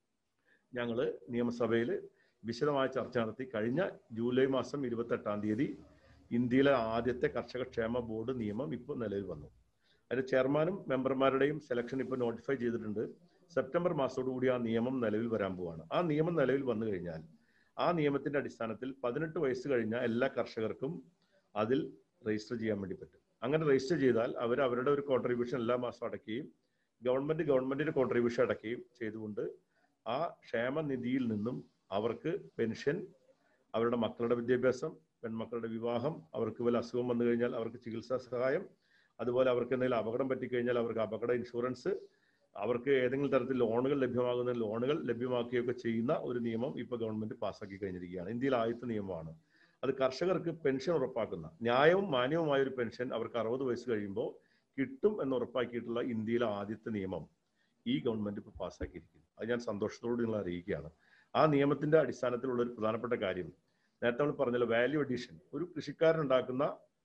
ഞങ്ങൾ നിയമസഭയിൽ വിശദമായ ചർച്ച നടത്തി കഴിഞ്ഞ ജൂലൈ മാസം ഇരുപത്തെട്ടാം തീയതി ഇന്ത്യയിലെ ആദ്യത്തെ കർഷക ക്ഷേമ ബോർഡ് നിയമം ഇപ്പോൾ നിലവിൽ വന്നു അതിന്റെ ചെയർമാനും മെമ്പർമാരുടെയും സെലക്ഷൻ ഇപ്പോൾ നോട്ടിഫൈ ചെയ്തിട്ടുണ്ട് സെപ്റ്റംബർ മാസത്തോടുകൂടി ആ നിയമം നിലവിൽ വരാൻ പോവാണ് ആ നിയമം നിലവിൽ വന്നു കഴിഞ്ഞാൽ ആ നിയമത്തിന്റെ അടിസ്ഥാനത്തിൽ പതിനെട്ട് വയസ്സ് കഴിഞ്ഞ എല്ലാ കർഷകർക്കും അതിൽ രജിസ്റ്റർ ചെയ്യാൻ വേണ്ടി പറ്റും അങ്ങനെ രജിസ്റ്റർ ചെയ്താൽ അവർ അവരുടെ ഒരു കോൺട്രിബ്യൂഷൻ എല്ലാ മാസവും അടയ്ക്കുകയും ഗവൺമെന്റ് ഗവൺമെന്റിന്റെ കോൺട്രിബ്യൂഷൻ അടയ്ക്കുകയും ചെയ്തുകൊണ്ട് ആ ക്ഷേമനിധിയിൽ നിന്നും അവർക്ക് പെൻഷൻ അവരുടെ മക്കളുടെ വിദ്യാഭ്യാസം പെൺമക്കളുടെ വിവാഹം അവർക്ക് വല്ല അസുഖം വന്നു കഴിഞ്ഞാൽ അവർക്ക് ചികിത്സാ സഹായം അതുപോലെ അവർക്ക് എന്തെങ്കിലും അപകടം പറ്റിക്കഴിഞ്ഞാൽ അവർക്ക് അപകട ഇൻഷുറൻസ് അവർക്ക് ഏതെങ്കിലും തരത്തിൽ ലോണുകൾ ലഭ്യമാകുന്ന ലോണുകൾ ലഭ്യമാക്കുകയൊക്കെ ചെയ്യുന്ന ഒരു നിയമം ഇപ്പൊ ഗവൺമെന്റ് പാസ്സാക്കി കഴിഞ്ഞിരിക്കുകയാണ് ഇന്ത്യയിൽ ആദ്യത്തെ നിയമമാണ് അത് കർഷകർക്ക് പെൻഷൻ ഉറപ്പാക്കുന്ന ന്യായവും മാന്യവുമായ ഒരു പെൻഷൻ അവർക്ക് അറുപത് വയസ്സ് കഴിയുമ്പോൾ കിട്ടും എന്ന് ഉറപ്പാക്കിയിട്ടുള്ള ഇന്ത്യയിലെ ആദ്യത്തെ നിയമം ഈ ഗവൺമെന്റ് ഇപ്പോൾ പാസ്സാക്കിയിരിക്കുന്നു അത് ഞാൻ സന്തോഷത്തോട് നിങ്ങൾ അറിയിക്കുകയാണ് ആ നിയമത്തിന്റെ അടിസ്ഥാനത്തിലുള്ള ഒരു പ്രധാനപ്പെട്ട കാര്യം നേരത്തെ നമ്മൾ പറഞ്ഞല്ലോ വാല്യൂ അഡീഷൻ ഒരു കൃഷിക്കാരൻ ഉണ്ടാക്കുന്ന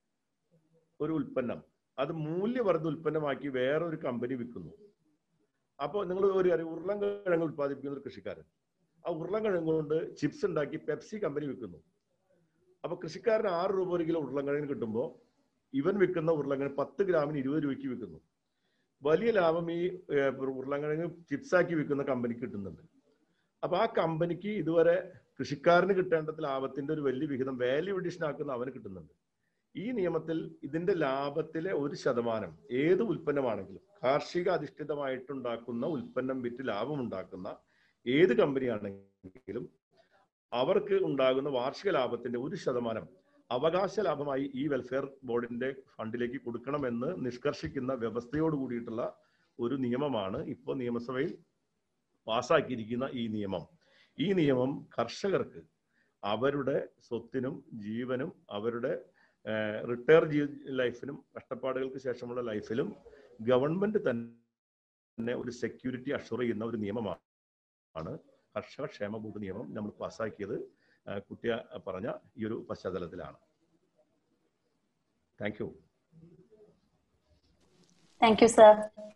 ഒരു ഉൽപ്പന്നം അത് മൂല്യവർദ്ധ ഉൽപ്പന്നമാക്കി വേറൊരു കമ്പനി വിൽക്കുന്നു അപ്പോൾ നിങ്ങൾ ഒരു കാര്യം ഉരുളൻകിഴങ്ങ് ഉൽപ്പാദിപ്പിക്കുന്ന ഒരു കൃഷിക്കാരൻ ആ ഉരുളൻകിഴങ്ങ് കൊണ്ട് ചിപ്സ് ഉണ്ടാക്കി പെപ്സി കമ്പനി വിൽക്കുന്നു അപ്പൊ കൃഷിക്കാരന് ആറ് രൂപ ഒരു കിലോ ഉരുളൻകിഴങ്ങ് കിട്ടുമ്പോൾ ഇവൻ വിൽക്കുന്ന ഉരുളൻകിഴങ്ങ് പത്ത് ഗ്രാമിന് ഇരുപത് രൂപയ്ക്ക് വിൽക്കുന്നു വലിയ ലാഭം ഈ ഏർ, ഉരുളൻകിഴങ്ങ് ചിപ്സാക്കി വിൽക്കുന്ന കമ്പനിക്ക് കിട്ടുന്നുണ്ട് അപ്പൊ ആ കമ്പനിക്ക് ഇതുവരെ കൃഷിക്കാരന് കിട്ടേണ്ട ലാഭത്തിന്റെ ഒരു വലിയ വിഹിതം വാല്യൂ അഡീഷൻ ആക്കുന്ന അവന് കിട്ടുന്നുണ്ട് ഈ നിയമത്തിൽ ഇതിന്റെ ലാഭത്തിലെ ഒരു ശതമാനം ഏത് ഉൽപ്പന്നമാണെങ്കിലും കാർഷിക അധിഷ്ഠിതമായിട്ടുണ്ടാക്കുന്ന ഉൽപ്പന്നം വിറ്റ് ലാഭം ഉണ്ടാക്കുന്ന ഏത് കമ്പനിയാണെങ്കിലും അവർക്ക് ഉണ്ടാകുന്ന വാർഷിക ലാഭത്തിന്റെ ഒരു ശതമാനം അവകാശ ലാഭമായി ഈ വെൽഫെയർ ബോർഡിന്റെ ഫണ്ടിലേക്ക് കൊടുക്കണമെന്ന് നിഷ്കർഷിക്കുന്ന വ്യവസ്ഥയോട് കൂടിയിട്ടുള്ള ഒരു നിയമമാണ് ഇപ്പോൾ നിയമസഭയിൽ പാസ്സാക്കിയിരിക്കുന്ന ഈ നിയമം ഈ നിയമം കർഷകർക്ക് അവരുടെ സ്വത്തിനും ജീവനും അവരുടെ റിട്ടയർ ലൈഫിനും കഷ്ടപ്പാടുകൾക്ക് ശേഷമുള്ള ലൈഫിലും ഗവൺമെന്റ് തന്നെ ഒരു സെക്യൂരിറ്റി അഷുർ ചെയ്യുന്ന ഒരു നിയമമാണ് കർഷക ക്ഷേമ ബോർഡ് നിയമം നമ്മൾ പാസ്സാക്കിയത് ആ, കുട്ടിയ പറഞ്ഞ ഈ ഒരു പശ്ചാത്തലത്തിലാണ് thank you thank you sir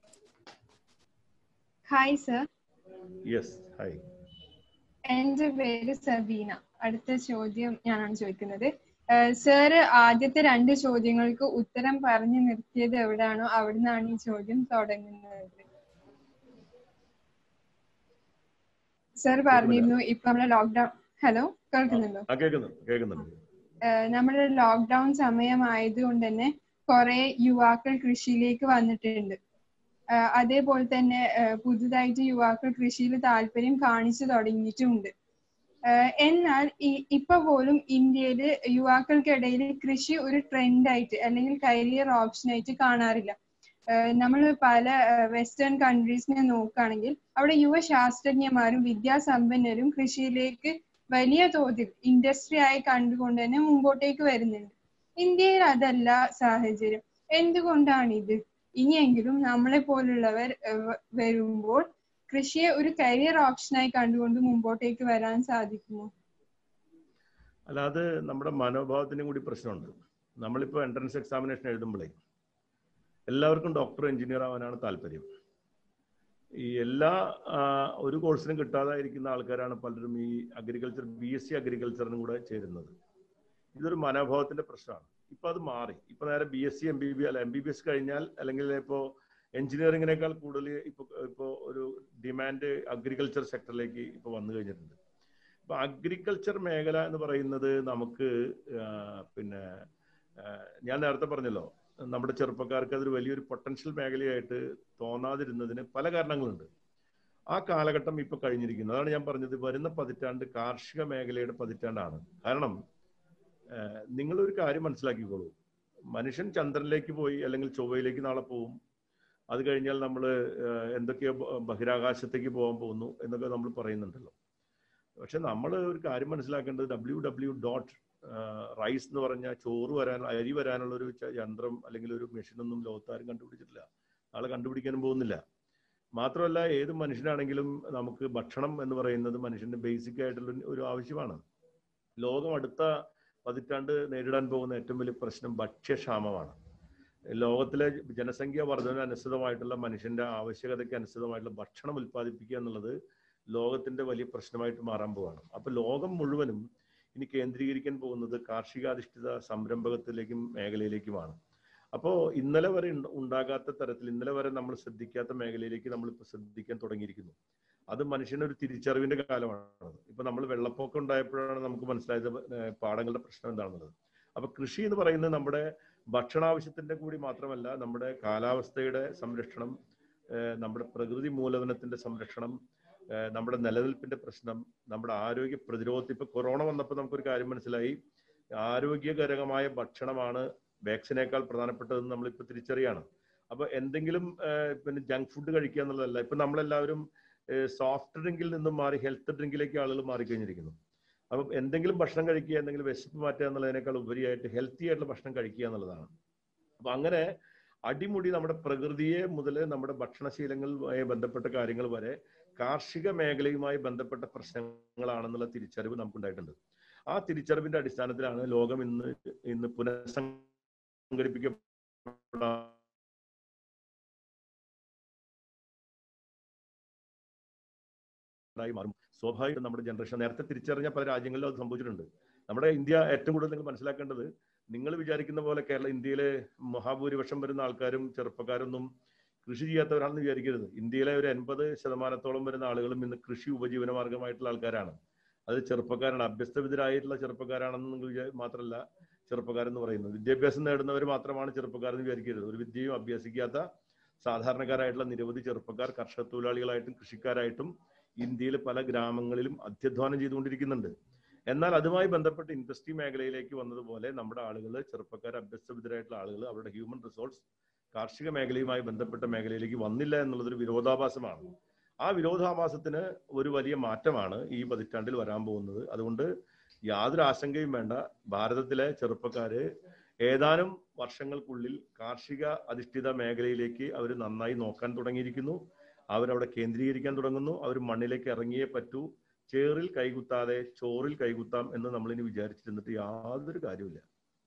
hi sir yes hi എന്റെ പേര് സബീന അടുത്ത ചോദ്യം ഞാനാണ് ചോദിക്കുന്നത് സർ ആദ്യത്തെ രണ്ട് ചോദ്യങ്ങൾക്ക് ഉത്തരം പറഞ്ഞു നിർത്തിയത് എവിടാണോ അവിടുന്നാണ് ഈ ചോദ്യം തുടങ്ങുന്നത് സർ പറഞ്ഞിരുന്നു ഇപ്പൊ നമ്മുടെ ലോക്ക്ഡൌൺ ഹലോ കേൾക്കുന്നുണ്ടോ ആ കേൾക്കുന്നുണ്ട് കേൾക്കുന്നുണ്ട് ഏഹ് നമ്മുടെ ലോക്ക്ഡൌൺ സമയമായതുകൊണ്ട് തന്നെ കുറെ യുവാക്കൾ കൃഷിയിലേക്ക് വന്നിട്ടുണ്ട് ഏഹ് അതേപോലെ തന്നെ ഏഹ് പുതുതായിട്ട് യുവാക്കൾ കൃഷിയിൽ താല്പര്യം കാണിച്ചു തുടങ്ങിയിട്ടുമുണ്ട് ഏഹ് എന്നാൽ ഈ ഇപ്പൊ പോലും ഇന്ത്യയിൽ യുവാക്കൾക്കിടയിൽ കൃഷി ഒരു ട്രെൻഡായിട്ട് അല്ലെങ്കിൽ കരിയർ ഓപ്ഷനായിട്ട് കാണാറില്ല നമ്മൾ പല വെസ്റ്റേൺ കൺട്രീസിനെ നോക്കുകയാണെങ്കിൽ അവിടെ യുവ ശാസ്ത്രജ്ഞന്മാരും വിദ്യാസമ്പന്നരും കൃഷിയിലേക്ക് വലിയ തോതിൽ ഇൻഡസ്ട്രി ആയി കണ്ടുകൊണ്ട് തന്നെ മുമ്പോട്ടേക്ക് വരുന്നുണ്ട് ഇന്ത്യയിൽ അതല്ല സാഹചര്യം എന്തുകൊണ്ടാണ് ഇത് ഇനിയെങ്കിലും നമ്മളെ പോലുള്ളവർ ഏഹ് വരുമ്പോൾ കൃഷിയെ ഒരു കരിയർ ഓപ്ഷനായി കണ്ടുകൊണ്ട് മുമ്പോട്ടേക്ക് വരാൻ സാധിക്കുമോ അല്ല അത് നമ്മുടെ മനോഭാവത്തിനും കൂടി പ്രശ്നമുണ്ട് നമ്മളിപ്പോൾ എൻട്രൻസ് എക്സാമിനേഷൻ എഴുതുമ്പോഴേ എല്ലാവർക്കും ഡോക്ടർ എഞ്ചിനീയർ ആവാനാണ് താല്പര്യം ഈ എല്ലാ ആ, ഒരു കോഴ്സിനും കിട്ടാതായിരിക്കുന്ന ആൾക്കാരാണ് പലരും ഈ അഗ്രികൾച്ചർ ബി എസ് സി അഗ്രികൾച്ചറിനും കൂടെ ചേരുന്നത് ഇതൊരു മനോഭാവത്തിന്റെ പ്രശ്നമാണ് ഇപ്പൊ അത് മാറി ഇപ്പൊ നേരെ B S C M B B അല്ല എം ബി ബി എസ് കഴിഞ്ഞാൽ അല്ലെങ്കിൽ ഇപ്പോ എഞ്ചിനീയറിങ്ങിനേക്കാൾ കൂടുതൽ ഇപ്പൊ ഇപ്പോ ഒരു ഡിമാൻഡ് അഗ്രികൾച്ചർ സെക്ടറിലേക്ക് ഇപ്പൊ വന്നു കഴിഞ്ഞിട്ടുണ്ട് അപ്പൊ അഗ്രികൾച്ചർ മേഖല എന്ന് പറയുന്നത് നമുക്ക് ആ, പിന്നെ ആ, ഞാൻ നേരത്തെ പറഞ്ഞല്ലോ നമ്മുടെ ചെറുപ്പക്കാർക്ക് അതൊരു വലിയൊരു പൊട്ടൻഷ്യൽ മേഖലയായിട്ട് തോന്നാതിരുന്നതിന് പല കാരണങ്ങളുണ്ട് ആ കാലഘട്ടം ഇപ്പൊ കഴിഞ്ഞിരിക്കുന്നു അതാണ് ഞാൻ പറഞ്ഞത് വരുന്ന പതിറ്റാണ്ട് കാർഷിക മേഖലയുടെ പതിറ്റാണ്ടാണ് കാരണം ഏഹ്, നിങ്ങളൊരു കാര്യം മനസ്സിലാക്കിക്കോളൂ മനുഷ്യൻ ചന്ദ്രനിലേക്ക് പോയി അല്ലെങ്കിൽ ചൊവ്വയിലേക്ക് നാളെ പോവും അത് കഴിഞ്ഞാൽ നമ്മൾ എന്തൊക്കെയോ ബ- ബഹിരാകാശത്തേക്ക് പോകാൻ പോകുന്നു എന്നൊക്കെ നമ്മൾ പറയുന്നുണ്ടല്ലോ പക്ഷെ നമ്മൾ ഒരു കാര്യം മനസ്സിലാക്കേണ്ടത് ഡബ്ല്യു ഡബ്ല്യു ഡോട്ട് റൈസ് എന്ന് പറഞ്ഞ ചോറ് വരാൻ അരി വരാനുള്ള ഒരു ച- യന്ത്രം അല്ലെങ്കിൽ ഒരു മെഷീനൊന്നും ലോകത്താരും കണ്ടുപിടിച്ചിട്ടില്ല നാളെ കണ്ടുപിടിക്കാനും പോകുന്നില്ല മാത്രമല്ല ഏത് മനുഷ്യനാണെങ്കിലും നമുക്ക് ഭക്ഷണം എന്ന് പറയുന്നത് മനുഷ്യന്റെ ബേസിക് ആയിട്ടുള്ള ഒരു- ഒരു ആവശ്യമാണ് ലോകം അടുത്ത പതിറ്റാണ്ട് നേരിടാൻ പോകുന്ന ഏറ്റവും വലിയ പ്രശ്നം ഭക്ഷ്യക്ഷാമമാണ് ലോകത്തിലെ ജനസംഖ്യ വർധന അനുസൃതമായിട്ടുള്ള മനുഷ്യന്റെ ആവശ്യകതയ്ക്ക് അനുസൃതമായിട്ടുള്ള ഭക്ഷണം ഉൽപ്പാദിപ്പിക്കുക എന്നുള്ളത് ലോകത്തിന്റെ വലിയ പ്രശ്നമായിട്ട് മാറാൻ പോവാണ് അപ്പൊ ലോകം മുഴുവനും ഇനി കേന്ദ്രീകരിക്കാൻ പോകുന്നത് കാർഷികാധിഷ്ഠിത സംരംഭകത്തിലേക്കും മേഖലയിലേക്കുമാണ് അപ്പോൾ ഇന്നലെ വരെ ഉണ്ട- ഉണ്ടാകാത്ത തരത്തിൽ ഇന്നലെ വരെ നമ്മൾ ശ്രദ്ധിക്കാത്ത മേഖലയിലേക്ക് നമ്മൾ ഇപ്പൊ ശ്രദ്ധിക്കാൻ തുടങ്ങിയിരിക്കുന്നു അത് മനുഷ്യനൊരു തിരിച്ചറിവിന്റെ കാലമാണ് ഇപ്പൊ നമ്മൾ വെള്ളപ്പൊക്കം ഉണ്ടായപ്പോഴാണ് നമുക്ക് മനസ്സിലായത് ഏഹ് പാടങ്ങളുടെ പ്രശ്നം എന്താണെന്നുള്ളത് അപ്പൊ കൃഷി എന്ന് പറയുന്നത് നമ്മുടെ ഭക്ഷണാവശ്യത്തിന്റെ കൂടി മാത്രമല്ല നമ്മുടെ കാലാവസ്ഥയുടെ സംരക്ഷണം ഏഹ് നമ്മുടെ പ്രകൃതി മൂലധനത്തിന്റെ സംരക്ഷണം ഏഹ് നമ്മുടെ നിലനിൽപ്പിന്റെ പ്രശ്നം നമ്മുടെ ആരോഗ്യ പ്രതിരോധം ഇപ്പൊ കൊറോണ വന്നപ്പോൾ നമുക്കൊരു കാര്യം മനസ്സിലായി ആരോഗ്യകരമായ ഭക്ഷണമാണ് വാക്സിനേക്കാൾ പ്രധാനപ്പെട്ടതെന്ന് നമ്മളിപ്പോ തിരിച്ചറിയാണ് അപ്പൊ എന്തെങ്കിലും ഏഹ് പിന്നെ ജങ്ക് ഫുഡ് കഴിക്കുക എന്നുള്ളതല്ല ഇപ്പൊ നമ്മളെല്ലാവരും സോഫ്റ്റ് ഡ്രിങ്കിൽ നിന്നും മാറി ഹെൽത്ത് ഡ്രിങ്കിലേക്ക് ആളുകൾ മാറിക്കഴിഞ്ഞിരിക്കുന്നു അപ്പം എന്തെങ്കിലും ഭക്ഷണം കഴിക്കുക എന്തെങ്കിലും വിശപ്പ് മാറ്റുക എന്നുള്ളതിനേക്കാൾ ഉപരിയായിട്ട് ഹെൽത്തി ആയിട്ടുള്ള ഭക്ഷണം കഴിക്കുക എന്നുള്ളതാണ് അപ്പൊ അങ്ങനെ അടിമുടി നമ്മുടെ പ്രകൃതിയെ മുതൽ നമ്മുടെ ഭക്ഷണശീലങ്ങളുമായി ബന്ധപ്പെട്ട കാര്യങ്ങൾ വരെ കാർഷിക മേഖലയുമായി ബന്ധപ്പെട്ട പ്രശ്നങ്ങളാണെന്നുള്ള തിരിച്ചറിവ് നമുക്കുണ്ടായിട്ടുണ്ട് ആ തിരിച്ചറിവിന്റെ അടിസ്ഥാനത്തിലാണ് ലോകം ഇന്ന് ഇന്ന് പുനഃസംഘടിപ്പിക്കപ്പെടാൻ ആയി മാറും സ്വാഭാവികം നമ്മുടെ ജനറേഷൻ നേരത്തെ തിരിച്ചറിഞ്ഞ പല രാജ്യങ്ങളിലും അത് സംഭവിച്ചിട്ടുണ്ട് നമ്മുടെ ഇന്ത്യ ഏറ്റവും കൂടുതൽ നിങ്ങൾ മനസ്സിലാക്കേണ്ടത് നിങ്ങൾ വിചാരിക്കുന്ന പോലെ കേരള ഇന്ത്യയിലെ മഹാഭൂരിപക്ഷം വരുന്ന ആൾക്കാരും ചെറുപ്പക്കാരൊന്നും കൃഷി ചെയ്യാത്തവരാണെന്ന് വിചാരിക്കരുത് ഇന്ത്യയിലെ ഒരു എൺപത് ശതമാനത്തോളം വരുന്ന ആളുകളും ഇന്ന് കൃഷി ഉപജീവന മാർഗമായിട്ടുള്ള ആൾക്കാരാണ് അത് ചെറുപ്പക്കാരാണ് അഭ്യസ്തവിധരായിട്ടുള്ള ചെറുപ്പക്കാരാണെന്ന് നിങ്ങൾ വിചാ മാത്രമല്ല ചെറുപ്പക്കാരെന്ന് പറയുന്നത് വിദ്യാഭ്യാസം നേടുന്നവർ മാത്രമാണ് ചെറുപ്പക്കാരെന്ന് വിചാരിക്കരുത് ഒരു വിദ്യയും അഭ്യസിക്കാത്ത സാധാരണക്കാരായിട്ടുള്ള നിരവധി ചെറുപ്പക്കാർ കർഷക തൊഴിലാളികളായിട്ടും കൃഷിക്കാരായിട്ടും ഇന്ത്യയിൽ പല ഗ്രാമങ്ങളിലും അധ്യധ്വാനം ചെയ്തുകൊണ്ടിരിക്കുന്നുണ്ട് എന്നാൽ അതുമായി ബന്ധപ്പെട്ട് ഇൻഡസ്ട്രി മേഖലയിലേക്ക് വന്നതുപോലെ നമ്മുടെ ആളുകൾ ചെറുപ്പക്കാർ അഭ്യസ്തവിധരായിട്ടുള്ള ആളുകൾ അവരുടെ ഹ്യൂമൻ റിസോഴ്സ് കാർഷിക മേഖലയുമായി ബന്ധപ്പെട്ട മേഖലയിലേക്ക് വന്നില്ല എന്നുള്ളതൊരു വിരോധാഭാസമാണ് ആ വിരോധാഭാസത്തിന് ഒരു വലിയ മാറ്റമാണ് ഈ പതിറ്റാണ്ടിൽ വരാൻ പോകുന്നത് അതുകൊണ്ട് യാതൊരു ആശങ്കയും വേണ്ട ഭാരതത്തിലെ ചെറുപ്പക്കാര് ഏതാനും വർഷങ്ങൾക്കുള്ളിൽ കാർഷിക അധിഷ്ഠിത മേഖലയിലേക്ക് അവർ നന്നായി നോക്കാൻ തുടങ്ങിയിരിക്കുന്നു അവരവിടെ കേന്ദ്രീകരിക്കാൻ തുടങ്ങുന്നു അവർ മണ്ണിലേക്ക് ഇറങ്ങിയേ പറ്റൂ ചേറിൽ കൈകുത്താതെ ചോറിൽ കൈകുത്താം എന്ന് നമ്മളിനി വിചാരിച്ചിരുന്നിട്ട് യാതൊരു കാര്യമില്ല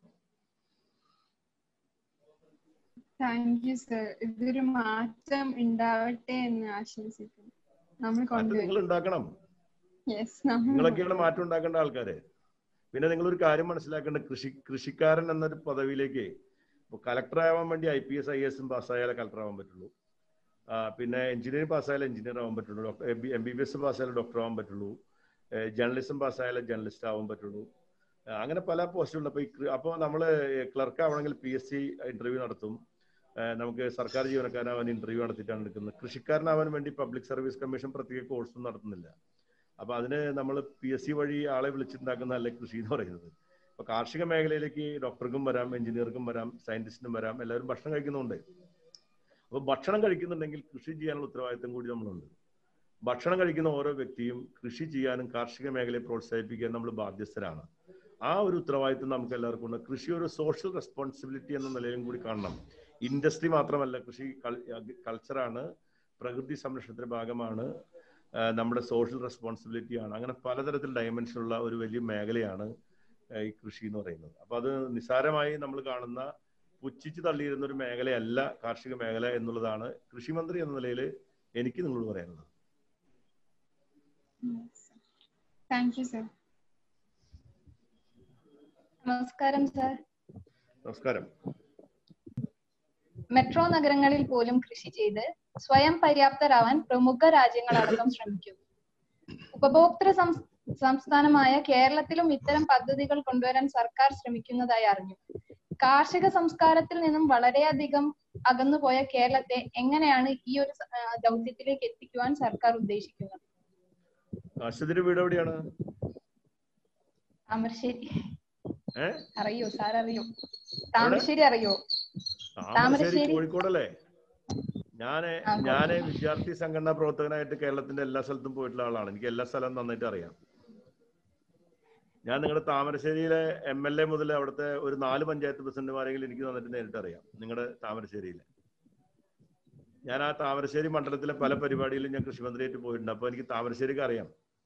താങ്ക് യു സർ ഇതൊരു മാറ്റം ഉണ്ടാവട്ടെ എന്ന് ആശംസിക്കുന്നു നമ്മൾ മാറ്റം കൊണ്ടുവരും നിങ്ങൾ ഉണ്ടാക്കണം യെസ് നമ്മൾ നിങ്ങളൊക്കെയാണ് മാറ്റം ഉണ്ടാക്കേണ്ട ആൾക്കാര് പിന്നെ നിങ്ങൾ ഒരു കാര്യം മനസ്സിലാക്കേണ്ട കൃഷി കൃഷിക്കാരൻ എന്നൊരു പദവിയിലേക്ക് ഇപ്പൊ കളക്ടർ ആവാൻ വേണ്ടി ഐ പി എസ് ഐ എസും പാസ്സായാലേ കളക്ടർ ആവാൻ പറ്റുള്ളൂ ആ, പിന്നെ എഞ്ചിനീയറിംഗ് പാസ്സായാലേ എഞ്ചിനീയർ ആവാൻ പറ്റുള്ളൂ എം ബി ബി എസ് പാസ്സായാലേ ഡോക്ടർ ആവാൻ പറ്റുള്ളൂ ജേർണലിസം പാസ്സായാലേ ജേർണലിസ്റ്റ് ആവാൻ പറ്റുള്ളൂ ആ, അങ്ങനെ പല പോസ്റ്റുണ്ട് അപ്പൊ ഈ കൃ- അപ്പൊ നമ്മള് ക്ലർക്ക് ആവണമെങ്കിൽ പി എസ് സി ഇന്റർവ്യൂ നടത്തും ആ, നമുക്ക് സർക്കാർ ജീവനക്കാരനാവാൻ ഇന്റർവ്യൂ നടത്തിയിട്ടാണ് എടുക്കുന്നത് കൃഷിക്കാരനാവാൻ വേണ്ടി പബ്ലിക് സർവീസ് കമ്മീഷൻ പ്രത്യേക കോഴ്സും നടത്തുന്നില്ല അപ്പൊ അതിന് നമ്മൾ പി എസ് സി വഴി ആളെ വിളിച്ചിട്ടുണ്ടാക്കുന്നതല്ലേ കൃഷി എന്ന് പറയുന്നത് അപ്പൊ കാർഷിക മേഖലയിലേക്ക് ഡോക്ടർക്കും വരാം എഞ്ചിനീയർക്കും വരാം സയന്റിസ്റ്റിനും വരാം എല്ലാവരും ഭക്ഷണം കഴിക്കുന്നുണ്ട് അപ്പൊ ഭക്ഷണം കഴിക്കുന്നുണ്ടെങ്കിൽ കൃഷി ചെയ്യാനുള്ള ഉത്തരവാദിത്തം കൂടി നമ്മളുണ്ട് ഭക്ഷണം കഴിക്കുന്ന ഓരോ വ്യക്തിയും കൃഷി ചെയ്യാനും കാർഷിക മേഖലയെ പ്രോത്സാഹിപ്പിക്കാൻ നമ്മൾ ബാധ്യസ്ഥരാണ് ആ ഒരു ഉത്തരവാദിത്തം നമുക്ക് എല്ലാവർക്കും ഉണ്ട് കൃഷി ഒരു സോഷ്യൽ റെസ്പോൺസിബിലിറ്റി എന്ന നിലയിലും കൂടി കാണണം ഇൻഡസ്ട്രി മാത്രമല്ല കൃഷി കൾച്ചറാണ് പ്രകൃതി സംരക്ഷണത്തിന്റെ ഭാഗമാണ് ആ, നമ്മുടെ സോഷ്യൽ റെസ്പോൺസിബിലിറ്റി ആണ് അങ്ങനെ പലതരത്തിൽ ഡയമെൻഷനുള്ള ഒരു വലിയ മേഖലയാണ് ആ, ഈ കൃഷി എന്ന് പറയുന്നത് അപ്പൊ അത് നിസ്സാരമായി നമ്മൾ കാണുന്ന പുച്ഛിച്ച് തള്ളിയിരുന്ന ഒരു മേഖലയല്ല കാർഷിക മേഖല എന്നുള്ളതാണ് കൃഷിമന്ത്രി എന്ന നിലയിൽ എനിക്ക് നിങ്ങളോട് പറയാനുള്ളത് താങ്ക് യു സർ നമസ്കാരം സർ നമസ്കാരം മെട്രോ നഗരങ്ങളിൽ പോലും കൃഷി ചെയ്ത് സ്വയം പര്യാപ്തരാവാൻ പ്രമുഖ രാജ്യങ്ങളടക്കം ശ്രമിക്കുന്നു ഉപഭോക്തൃ സം- സംസ്ഥാനമായ കേരളത്തിലും ഇത്തരം പദ്ധതികൾ കൊണ്ടുവരാൻ സർക്കാർ ശ്രമിക്കുന്നതായി അറിഞ്ഞു കാർഷിക സംസ്കാരത്തിൽ നിന്നും വളരെയധികം അകന്നുപോയ കേരളത്തെ എങ്ങനെയാണ് ഈ ഒരു സ- ആ, ദൗത്യത്തിലേക്ക് എത്തിക്കുവാൻ സർക്കാർ ഉദ്ദേശിക്കുന്നത് അശ്വതിന്റെ വീട് എവിടെയാണ് താമരശ്ശേരി ഏ അറിയോ സാർ അറിയോ താമരശ്ശേരി അറിയോ താമരശ്ശേരി താമരശ്ശേരി. കോഴിക്കോടല്ലേ ഞാന് ആ, ഞാന് വിദ്യാർത്ഥി സംഘടനാ പ്രവർത്തകനായിട്ട് കേരളത്തിന്റെ എല്ലാ സ്ഥലത്തും പോയിട്ടുള്ള ആളാണ് എനിക്ക് എല്ലാ സ്ഥലവും നന്നായിട്ട് അറിയാം ഞാൻ നിങ്ങളുടെ താമരശ്ശേരിയിലെ എം എൽ എ മുതൽ അവിടുത്തെ ഒരു നാല് പഞ്ചായത്ത് പ്രസിഡന്റുമാരെങ്കിലും എനിക്ക് നന്നായിട്ട് നേരിട്ട് അറിയാം നിങ്ങളുടെ താമരശ്ശേരിയിലെ ഞാൻ ആ താമരശ്ശേരി മണ്ഡലത്തിലെ പല പരിപാടിയിലും ഞാൻ കൃഷിമന്ത്രിയായിട്ട് പോയിട്ടുണ്ട് അപ്പൊ എനിക്ക് താമരശ്ശേരിക്ക് അറിയാം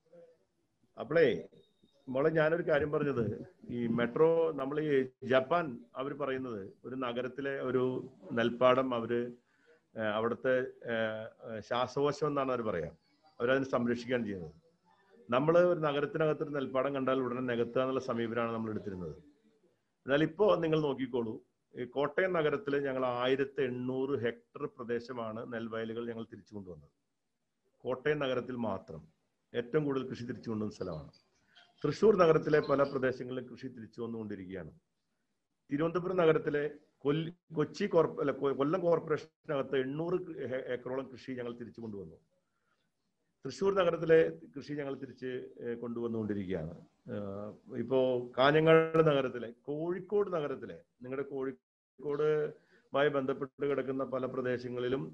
അപ്പോളേ മോളെ ഞാനൊരു കാര്യം പറഞ്ഞത് ഈ മെട്രോ നമ്മൾ ഈ ജപ്പാൻ അവർ പറയുന്നത് ഒരു നഗരത്തിലെ ഒരു നെൽപ്പാടം അവര് ഏഹ് അവിടുത്തെ ഏഹ് ഏഹ് ശ്വാസകോശം എന്നാണ് അവർ പറയാ അവരതിനെ സംരക്ഷിക്കുകയാണ് ചെയ്യുന്നത് നമ്മൾ ഒരു നഗരത്തിനകത്ത് ഒരു നെൽപ്പാടം കണ്ടാൽ ഉടനെ നികത്തുക എന്നുള്ള സമീപനമാണ് നമ്മൾ എടുത്തിരുന്നത് എന്നാൽ ഇപ്പോൾ നിങ്ങൾ നോക്കിക്കോളൂ ഈ കോട്ടയം നഗരത്തിൽ ഞങ്ങൾ ആയിരത്തി എണ്ണൂറ് ഹെക്ടർ പ്രദേശമാണ് നെൽവയലുകൾ ഞങ്ങൾ തിരിച്ചു കൊണ്ടുവന്നത് കോട്ടയം നഗരത്തിൽ മാത്രം ഏറ്റവും കൂടുതൽ കൃഷി തിരിച്ചു കൊണ്ടുവന്ന സ്ഥലമാണ് തൃശ്ശൂർ നഗരത്തിലെ പല പ്രദേശങ്ങളിലും കൃഷി തിരിച്ചു വന്നുകൊണ്ടിരിക്കുകയാണ് തിരുവനന്തപുരം നഗരത്തിലെ കൊല്ലി കൊച്ചി കോർപ്പ അല്ല കൊ- കൊല്ലം കോർപ്പറേഷനകത്ത് എണ്ണൂറ് ഹെ- ഏക്കറോളം കൃഷി ഞങ്ങൾ തിരിച്ചു കൊണ്ടുവന്നു തൃശ്ശൂർ നഗരത്തിലെ കൃഷി ഞങ്ങൾ തിരിച്ച് ഏഹ് കൊണ്ടുവന്നുകൊണ്ടിരിക്കുകയാണ് ഏഹ് ഇപ്പോ കാഞ്ഞങ്ങാട് നഗരത്തിലെ കോഴിക്കോട് നഗരത്തിലെ നിങ്ങളുടെ കോഴിക്കോടുമായി ബന്ധപ്പെട്ട് കിടക്കുന്ന പല പ്രദേശങ്ങളിലും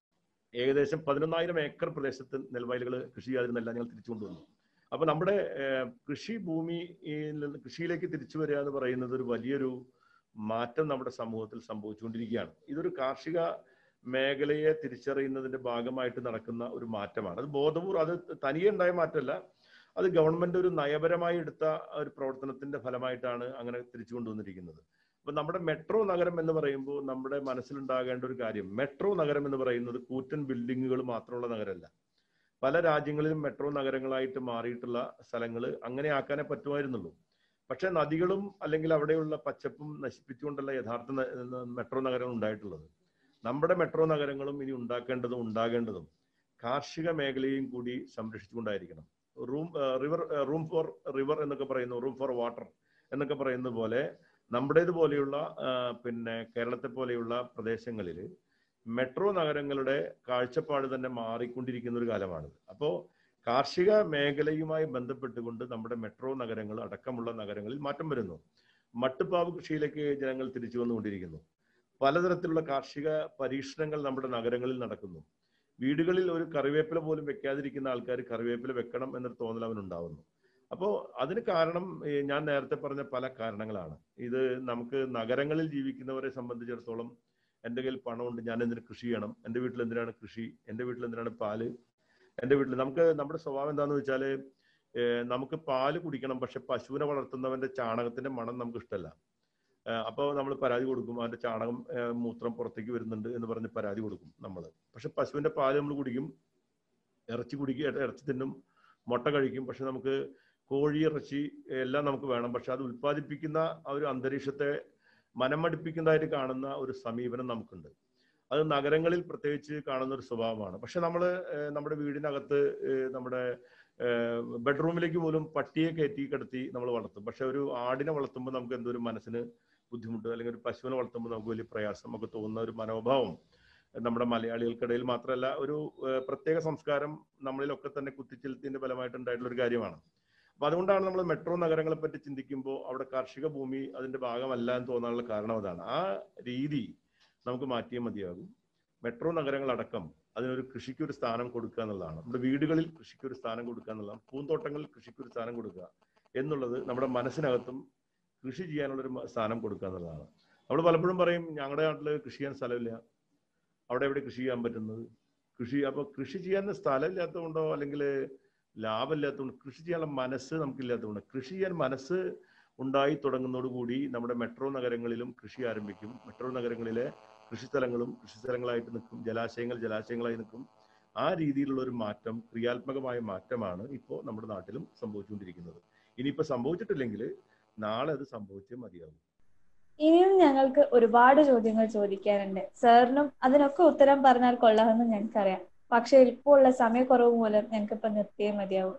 ഏകദേശം പതിനൊന്നായിരം ഏക്കർ പ്രദേശത്ത് നെൽവയലുകൾ കൃഷി ചെയ്യാതിരുന്നെല്ലാം ഞങ്ങൾ തിരിച്ചു കൊണ്ടുവന്നു അപ്പൊ നമ്മുടെ ഏഹ്, കൃഷി ഭൂമിയിൽ നിന്ന് കൃഷിയിലേക്ക് തിരിച്ചു വരിക എന്ന് പറയുന്നത് ഒരു വലിയൊരു മാറ്റം നമ്മുടെ സമൂഹത്തിൽ സംഭവിച്ചുകൊണ്ടിരിക്കുകയാണ് ഇതൊരു കാർഷിക മേഖലയെ തിരിച്ചറിയുന്നതിന്റെ ഭാഗമായിട്ട് നടക്കുന്ന ഒരു മാറ്റമാണ് അത് ബോധപൂർവ്വം അത് തനിയെ ഉണ്ടായ മാറ്റമല്ല അത് ഗവൺമെന്റ് ഒരു നയപരമായി എടുത്ത ഒരു പ്രവർത്തനത്തിന്റെ ഫലമായിട്ടാണ് അങ്ങനെ തിരിച്ചു കൊണ്ടുവന്നിരിക്കുന്നത് അപ്പൊ നമ്മുടെ മെട്രോ നഗരം എന്ന് പറയുമ്പോൾ നമ്മുടെ മനസ്സിലുണ്ടാകേണ്ട ഒരു കാര്യം മെട്രോ നഗരം എന്ന് പറയുന്നത് കൂറ്റൻ ബിൽഡിങ്ങുകൾ മാത്രമുള്ള നഗരമല്ല പല രാജ്യങ്ങളിലും മെട്രോ നഗരങ്ങളായിട്ട് മാറിയിട്ടുള്ള സ്ഥലങ്ങൾ അങ്ങനെ ആക്കാനേ പറ്റുമായിരുന്നുള്ളൂ പക്ഷെ നദികളും അല്ലെങ്കിൽ അവിടെയുള്ള പച്ചപ്പും നശിപ്പിച്ചുകൊണ്ടല്ല യഥാർത്ഥ ന- ന- മെട്രോ നഗരം ഉണ്ടായിട്ടുള്ളത് നമ്മുടെ മെട്രോ നഗരങ്ങളും ഇനി ഉണ്ടാക്കേണ്ടതും ഉണ്ടാകേണ്ടതും കാർഷിക മേഖലയും കൂടി സംരക്ഷിച്ചുകൊണ്ടായിരിക്കണം room river room for river എന്നൊക്കെ പറയുന്നു റൂം ഫോർ വാട്ടർ എന്നൊക്കെ പറയുന്ന പോലെ നമ്മുടേതുപോലെയുള്ള ആ, പിന്നെ കേരളത്തെ പോലെയുള്ള പ്രദേശങ്ങളിൽ മെട്രോ നഗരങ്ങളുടെ കാഴ്ചപ്പാട് തന്നെ മാറിക്കൊണ്ടിരിക്കുന്ന ഒരു കാലമാണിത് അപ്പോൾ കാർഷിക മേഖലയുമായി ബന്ധപ്പെട്ടുകൊണ്ട് നമ്മുടെ മെട്രോ നഗരങ്ങൾ അടക്കമുള്ള നഗരങ്ങളിൽ മാറ്റം വരുന്നു മട്ടുപ്പാവ് കൃഷിയിലേക്ക് ജനങ്ങൾ തിരിച്ചു വന്നുകൊണ്ടിരിക്കുന്നു പലതരത്തിലുള്ള കാർഷിക പരീക്ഷണങ്ങൾ നമ്മുടെ നഗരങ്ങളിൽ നടക്കുന്നു വീടുകളിൽ ഒരു കറിവേപ്പില പോലും വെക്കാതിരിക്കുന്ന ആൾക്കാർ കറിവേപ്പില വെക്കണം എന്നൊരു തോന്നൽ അവനുണ്ടാവുന്നു അപ്പോൾ അതിന് കാരണം ഈ ഞാൻ നേരത്തെ പറഞ്ഞ പല കാരണങ്ങളാണ് ഇത് നമുക്ക് നഗരങ്ങളിൽ ജീവിക്കുന്നവരെ സംബന്ധിച്ചിടത്തോളം എൻ്റെ കയ്യിൽ പണമുണ്ട് ഞാൻ എന്തിനു കൃഷി ചെയ്യണം എൻ്റെ വീട്ടിൽ എന്തിനാണ് കൃഷി എൻ്റെ വീട്ടിൽ എന്തിനാണ് പാല് എൻ്റെ വീട്ടിൽ നമുക്ക് നമ്മുടെ സ്വഭാവം എന്താന്ന് വെച്ചാൽ നമുക്ക് പാല് കുടിക്കണം പക്ഷെ പശുവിനെ വളർത്തുന്നവന്റെ ചാണകത്തിന്റെ മണം നമുക്ക് ഇഷ്ടമല്ല അപ്പോൾ നമ്മൾ പരാതി കൊടുക്കും അവന്റെ ചാണകം ഏഹ് മൂത്രം പുറത്തേക്ക് വരുന്നുണ്ട് എന്ന് പറഞ്ഞ് പരാതി കൊടുക്കും നമ്മൾ പക്ഷെ പശുവിന്റെ പാല് നമ്മൾ കുടിക്കും ഇറച്ചി കുടിക്കും ഇറച്ചി തിന്നും മുട്ട കഴിക്കും പക്ഷെ നമുക്ക് കോഴി ഇറച്ചി എല്ലാം നമുക്ക് വേണം പക്ഷെ അത് ഉൽപ്പാദിപ്പിക്കുന്ന ആ ഒരു അന്തരീക്ഷത്തെ മനമടുപ്പിക്കുന്നതായിട്ട് കാണുന്ന ഒരു സമീപനം നമുക്കുണ്ട് അത് നഗരങ്ങളിൽ പ്രത്യേകിച്ച് കാണുന്ന ഒരു സ്വഭാവമാണ് പക്ഷെ നമ്മൾ നമ്മുടെ വീടിനകത്ത് ഏഹ് നമ്മുടെ ബെഡ്റൂമിലേക്ക് പോലും പട്ടിയെ കയറ്റി കിടത്തി നമ്മൾ വളർത്തും പക്ഷെ ഒരു ആടിനെ വളർത്തുമ്പോൾ നമുക്ക് എന്തോ ഒരു മനസ്സിന് ബുദ്ധിമുട്ട് അല്ലെങ്കിൽ ഒരു പശുവിനെ വളർത്തുമ്പോൾ നമുക്ക് വലിയ പ്രയാസം ഒക്കെ തോന്നുന്ന ഒരു മനോഭാവം നമ്മുടെ മലയാളികൾക്കിടയിൽ മാത്രമല്ല ഒരു ഏഹ് പ്രത്യേക സംസ്കാരം നമ്മളിലൊക്കെ തന്നെ കുത്തിച്ചെലുത്തിയതിന്റെ ഫലമായിട്ട് ഉണ്ടായിട്ടുള്ള ഒരു കാര്യമാണ് അപ്പൊ അതുകൊണ്ടാണ് നമ്മൾ മെട്രോ നഗരങ്ങളെ പറ്റി ചിന്തിക്കുമ്പോൾ അവിടെ കാർഷിക ഭൂമി അതിന്റെ ഭാഗമല്ല എന്ന് തോന്നാനുള്ള കാരണം അതാണ് ആ രീതി നമുക്ക് മാറ്റിയേ മതിയാകും മെട്രോ നഗരങ്ങളടക്കം അതിനൊരു കൃഷിക്ക് ഒരു സ്ഥാനം കൊടുക്കുക എന്നുള്ളതാണ് നമ്മുടെ വീടുകളിൽ കൃഷിക്ക് ഒരു സ്ഥാനം കൊടുക്കുക എന്നുള്ളതാണ് പൂന്തോട്ടങ്ങളിൽ കൃഷിക്ക് ഒരു സ്ഥാനം കൊടുക്കുക എന്നുള്ളത് നമ്മുടെ മനസ്സിനകത്തും കൃഷി ചെയ്യാനുള്ള ഒരു സ്ഥാനം കൊടുക്കുക എന്നുള്ളതാണ് നമ്മൾ പലപ്പോഴും പറയും ഞങ്ങളുടെ നാട്ടിൽ കൃഷി ചെയ്യാൻ സ്ഥലമില്ല അവിടെ എവിടെ കൃഷി ചെയ്യാൻ പറ്റുന്നത് കൃഷി അപ്പൊ കൃഷി ചെയ്യാൻ സ്ഥലമില്ലാത്തതുകൊണ്ടോ അല്ലെങ്കിൽ ലാഭമില്ലാത്തതുകൊണ്ട് കൃഷി ചെയ്യാനുള്ള മനസ്സ് നമുക്കില്ലാത്തതുകൊണ്ട് കൃഷി ചെയ്യാൻ മനസ്സ് ഉണ്ടായി തുടങ്ങുന്നതോടുകൂടി നമ്മുടെ മെട്രോ നഗരങ്ങളിലും കൃഷി ആരംഭിക്കും മെട്രോ നഗരങ്ങളിലെ കൃഷിസ്ഥലങ്ങളും കൃഷിസ്ഥലങ്ങളായിട്ട് നിൽക്കും ജലാശയങ്ങൾ ജലാശയങ്ങളായി നിൽക്കും ആ രീതിയിലുള്ള ഒരു മാറ്റം ക്രിയാത്മകമായ മാറ്റമാണ് ഇപ്പോൾ നമ്മുടെ നാട്ടിലും സംഭവിച്ചുകൊണ്ടിരിക്കുന്നത് ഇനിയിപ്പോൾ സംഭവിച്ചിട്ടില്ലെങ്കിൽ നാളെ അത് സംഭവിച്ചേ മതിയാകും ഇനിയും ഞങ്ങൾക്ക് ഒരുപാട് ചോദ്യങ്ങൾ ചോദിക്കാനുണ്ട് സാറിനും അതിനൊക്കെ ഉത്തരം പറഞ്ഞാൽ കൊള്ളാമെന്ന് ഞങ്ങൾക്കറിയാം പക്ഷെ ഇപ്പോൾ ഉള്ള സമയക്കുറവ് മൂലം ഞങ്ങൾക്ക് ഇപ്പൊ നിർത്തിയേ മതിയാവും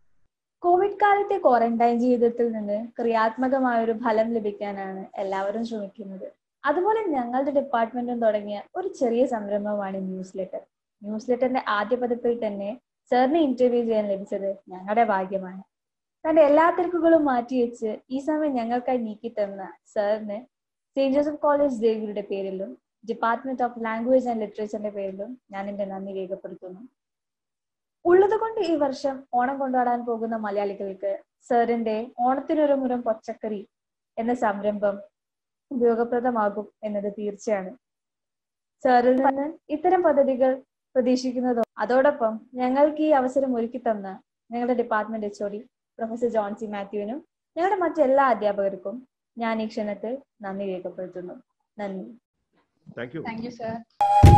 കോവിഡ് കാലത്തെ ക്വാറന്റൈൻ ജീവിതത്തിൽ നിന്ന് ക്രിയാത്മകമായ ഒരു ഫലം ലഭിക്കാനാണ് എല്ലാവരും ശ്രമിക്കുന്നത് അതുപോലെ ഞങ്ങളുടെ ഡിപ്പാർട്ട്മെന്റും തുടങ്ങിയ ഒരു ചെറിയ സംരംഭമാണ് ന്യൂസ് ലെറ്റർ ന്യൂസ് ലെറ്ററിന്റെ ആദ്യ പതിപ്പിൽ തന്നെ സാറിനെ ഇന്റർവ്യൂ ചെയ്യാൻ ലഭിച്ചത് ഞങ്ങളുടെ ഭാഗ്യമാണ് തന്റെ എല്ലാ തിരക്കുകളും മാറ്റിവെച്ച് ഈ സമയം ഞങ്ങൾക്കായി നീക്കി തന്ന സാറിന് സെയിന്റ് ജോസഫ് കോളേജ് ദേവിയുടെ പേരിലും ഡിപ്പാർട്ട്മെന്റ് ഓഫ് ലാംഗ്വേജ് ആൻഡ് ലിറ്ററേച്ചറിന്റെ പേരിലും ഞാൻ എന്റെ നന്ദി രേഖപ്പെടുത്തുന്നു ഉള്ളതുകൊണ്ട് ഈ വർഷം ഓണം കൊണ്ടാടാൻ പോകുന്ന മലയാളികൾക്ക് സാറിന്റെ ഓണത്തിനൊരു മുരം പച്ചക്കറി എന്ന സംരംഭം ഉപയോഗപ്രദമാകും എന്നത് തീർച്ചയാണ് സാറിൽ നിന്ന് ഇത്തരം പദ്ധതികൾ പ്രതീക്ഷിക്കുന്നതോ അതോടൊപ്പം ഞങ്ങൾക്ക് ഈ അവസരം ഒരുക്കി തന്ന ഞങ്ങളുടെ department H professor John C മാത്യുവിനും ഞങ്ങളുടെ മറ്റെല്ലാ അധ്യാപകർക്കും ഞാൻ ഈ ക്ഷണത്തിൽ നന്ദി രേഖപ്പെടുത്തുന്നു നന്ദി thank you thank you sir